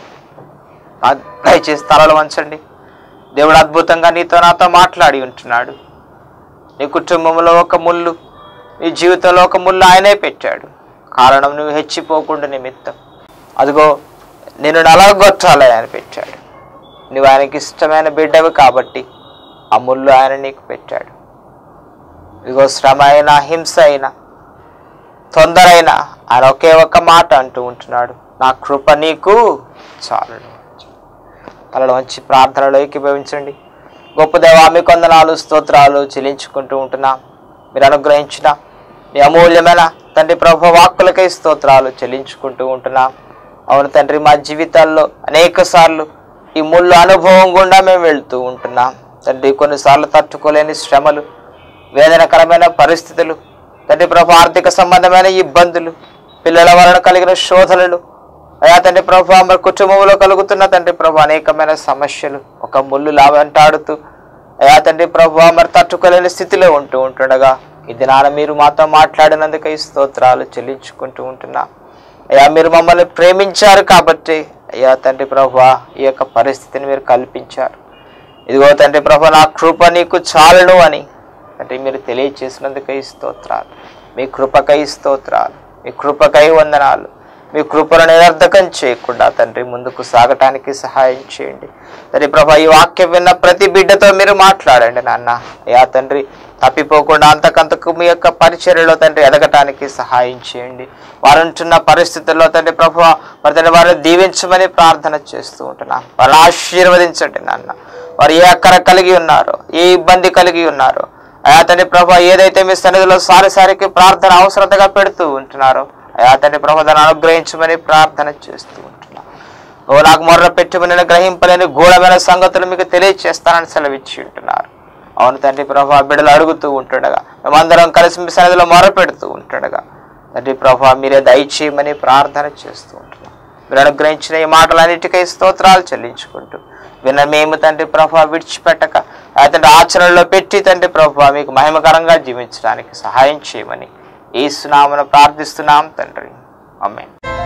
ఆ- దయచేసి తలలు వంచండి దేవుడు అద్భుతంగా నీతో నాతో మాట్లాడి ఉంటున్నాడు నీ కుటుంబంలో ఒక ముళ్ళు నీ జీవితంలో ఒక ముళ్ళు ఆయనే పెట్టాడు కారణం నువ్వు హెచ్చిపోకుండా నిమిత్తం అదిగో నిన్ను నలగొట్టాలి ఆయన పెట్టాడు నువ్వు ఆయనకి ఇష్టమైన బిడ్డవి కాబట్టి ఆ ముళ్ళు ఆయన నీకు పెట్టాడు ఇదిగో శ్రమ అయినా హింస అయినా తొందర అయినా ఆయన ఒకే ఒక్క మాట అంటూ ఉంటున్నాడు నా కృప నీకు చాలు తలలో వచ్చి ప్రార్థనలో ఏకీభవించండి గొప్ప దేవా మీ కొందనాలు స్తోత్రాలు చెల్లించుకుంటూ ఉంటున్నాం మీరు అనుగ్రహించిన మీ అమూల్యమైన తండ్రి ప్రభు వాక్కులకై స్తోత్రాలు చెల్లించుకుంటూ ఉంటున్నాం అవును తండ్రి మా జీవితాల్లో అనేక సార్లు ఈ ముళ్ళు అనుభవం గుండా మేము వెళ్తూ ఉంటున్నాం తండ్రి కొన్నిసార్లు తట్టుకోలేని శ్రమలు వేదనకరమైన పరిస్థితులు తండ్రి ప్రభు ఆర్థిక సంబంధమైన ఇబ్బందులు పిల్లల వలన కలిగిన శోధనలు అయా తండ్రి ప్రభు మరి కుటుంబంలో కలుగుతున్న తండ్రి ప్రభు అనేకమైన సమస్యలు ఒక ముళ్ళు లావంటాడుతూ అయా తండ్రి ప్రభు మరి తట్టుకోలేని స్థితిలో ఉంటూ ఉంటుండగా ఈ దినాన మీరు మాతో మాట్లాడినందుకై స్తోత్రాలు చెల్లించుకుంటూ ఉంటున్నా అయ్యా మీరు మమ్మల్ని ప్రేమించారు కాబట్టి అయ్యా తండ్రి ప్రభు ఈ యొక్క పరిస్థితిని మీరు కల్పించారు ఇదిగో తండ్రి ప్రభు నా కృప నీకు చాలును అని అంటే మీరు తెలియచేసినందుకై స్తోత్రాలు మీ కృపకై స్తోత్రాలు మీ కృపకై వందనాలు మీ కృపను నిరర్ధకం చేయకుండా తండ్రి ముందుకు సాగటానికి సహాయం చేయండి తండ్రి ప్రభా ఈ వాక్యం విన్న ప్రతి బిడ్డతో మీరు మాట్లాడండి నాన్న అయ్యా తండ్రి తప్పిపోకుండా అంతకంతకు మీ యొక్క పరిచర్యలో తండ్రి ఎదగటానికి సహాయం చేయండి వారు ఉంటున్న పరిస్థితుల్లో తండ్రి ప్రభు మరి తండ్రి వారిని దీవించమని ప్రార్థన చేస్తూ ఉంటున్నా వారిని ఆశీర్వదించండి నాన్న వారు ఏ అక్కర కలిగి ఉన్నారో ఏ ఇబ్బంది కలిగి ఉన్నారో అయా తండ్రి ప్రభు ఏదైతే మీ సన్నిధిలో సారిసారికి ప్రార్థన అవసరతగా పెడుతూ ఉంటున్నారో అయా తండ్రి ప్రభు దాన్ని అనుగ్రహించమని ప్రార్థన చేస్తూ ఉంటున్నా ఓ నాకు మొర్ర పెట్టుమని నేను గ్రహింపలేని గూఢమైన సంగతులు మీకు తెలియచేస్తానని సెలవిచ్చి ఉంటున్నారు అవును తండ్రి ప్రభు బిడ్డలు అడుగుతూ ఉంటుండగా మేమందరం కలిసి మీ సన్నిధిలో మొర పెడుతూ ఉంటుండగా తండ్రి ప్రభు మీరే దయచేయమని ప్రార్థన చేస్తూ ఉంటున్నాం మీరు అనుగ్రహించిన ఈ మాటలన్నిటికై స్తోత్రాలు చెల్లించుకుంటూ విన్న మేము తండ్రి ప్రభు విడిచిపెట్టక ఆ తండ్రి ఆచరణలో పెట్టి తండ్రి ప్రభు మీకు మహిమకరంగా జీవించడానికి సహాయం చేయమని ఈ సునామను ప్రార్థిస్తున్నాం తండ్రి అమ్మే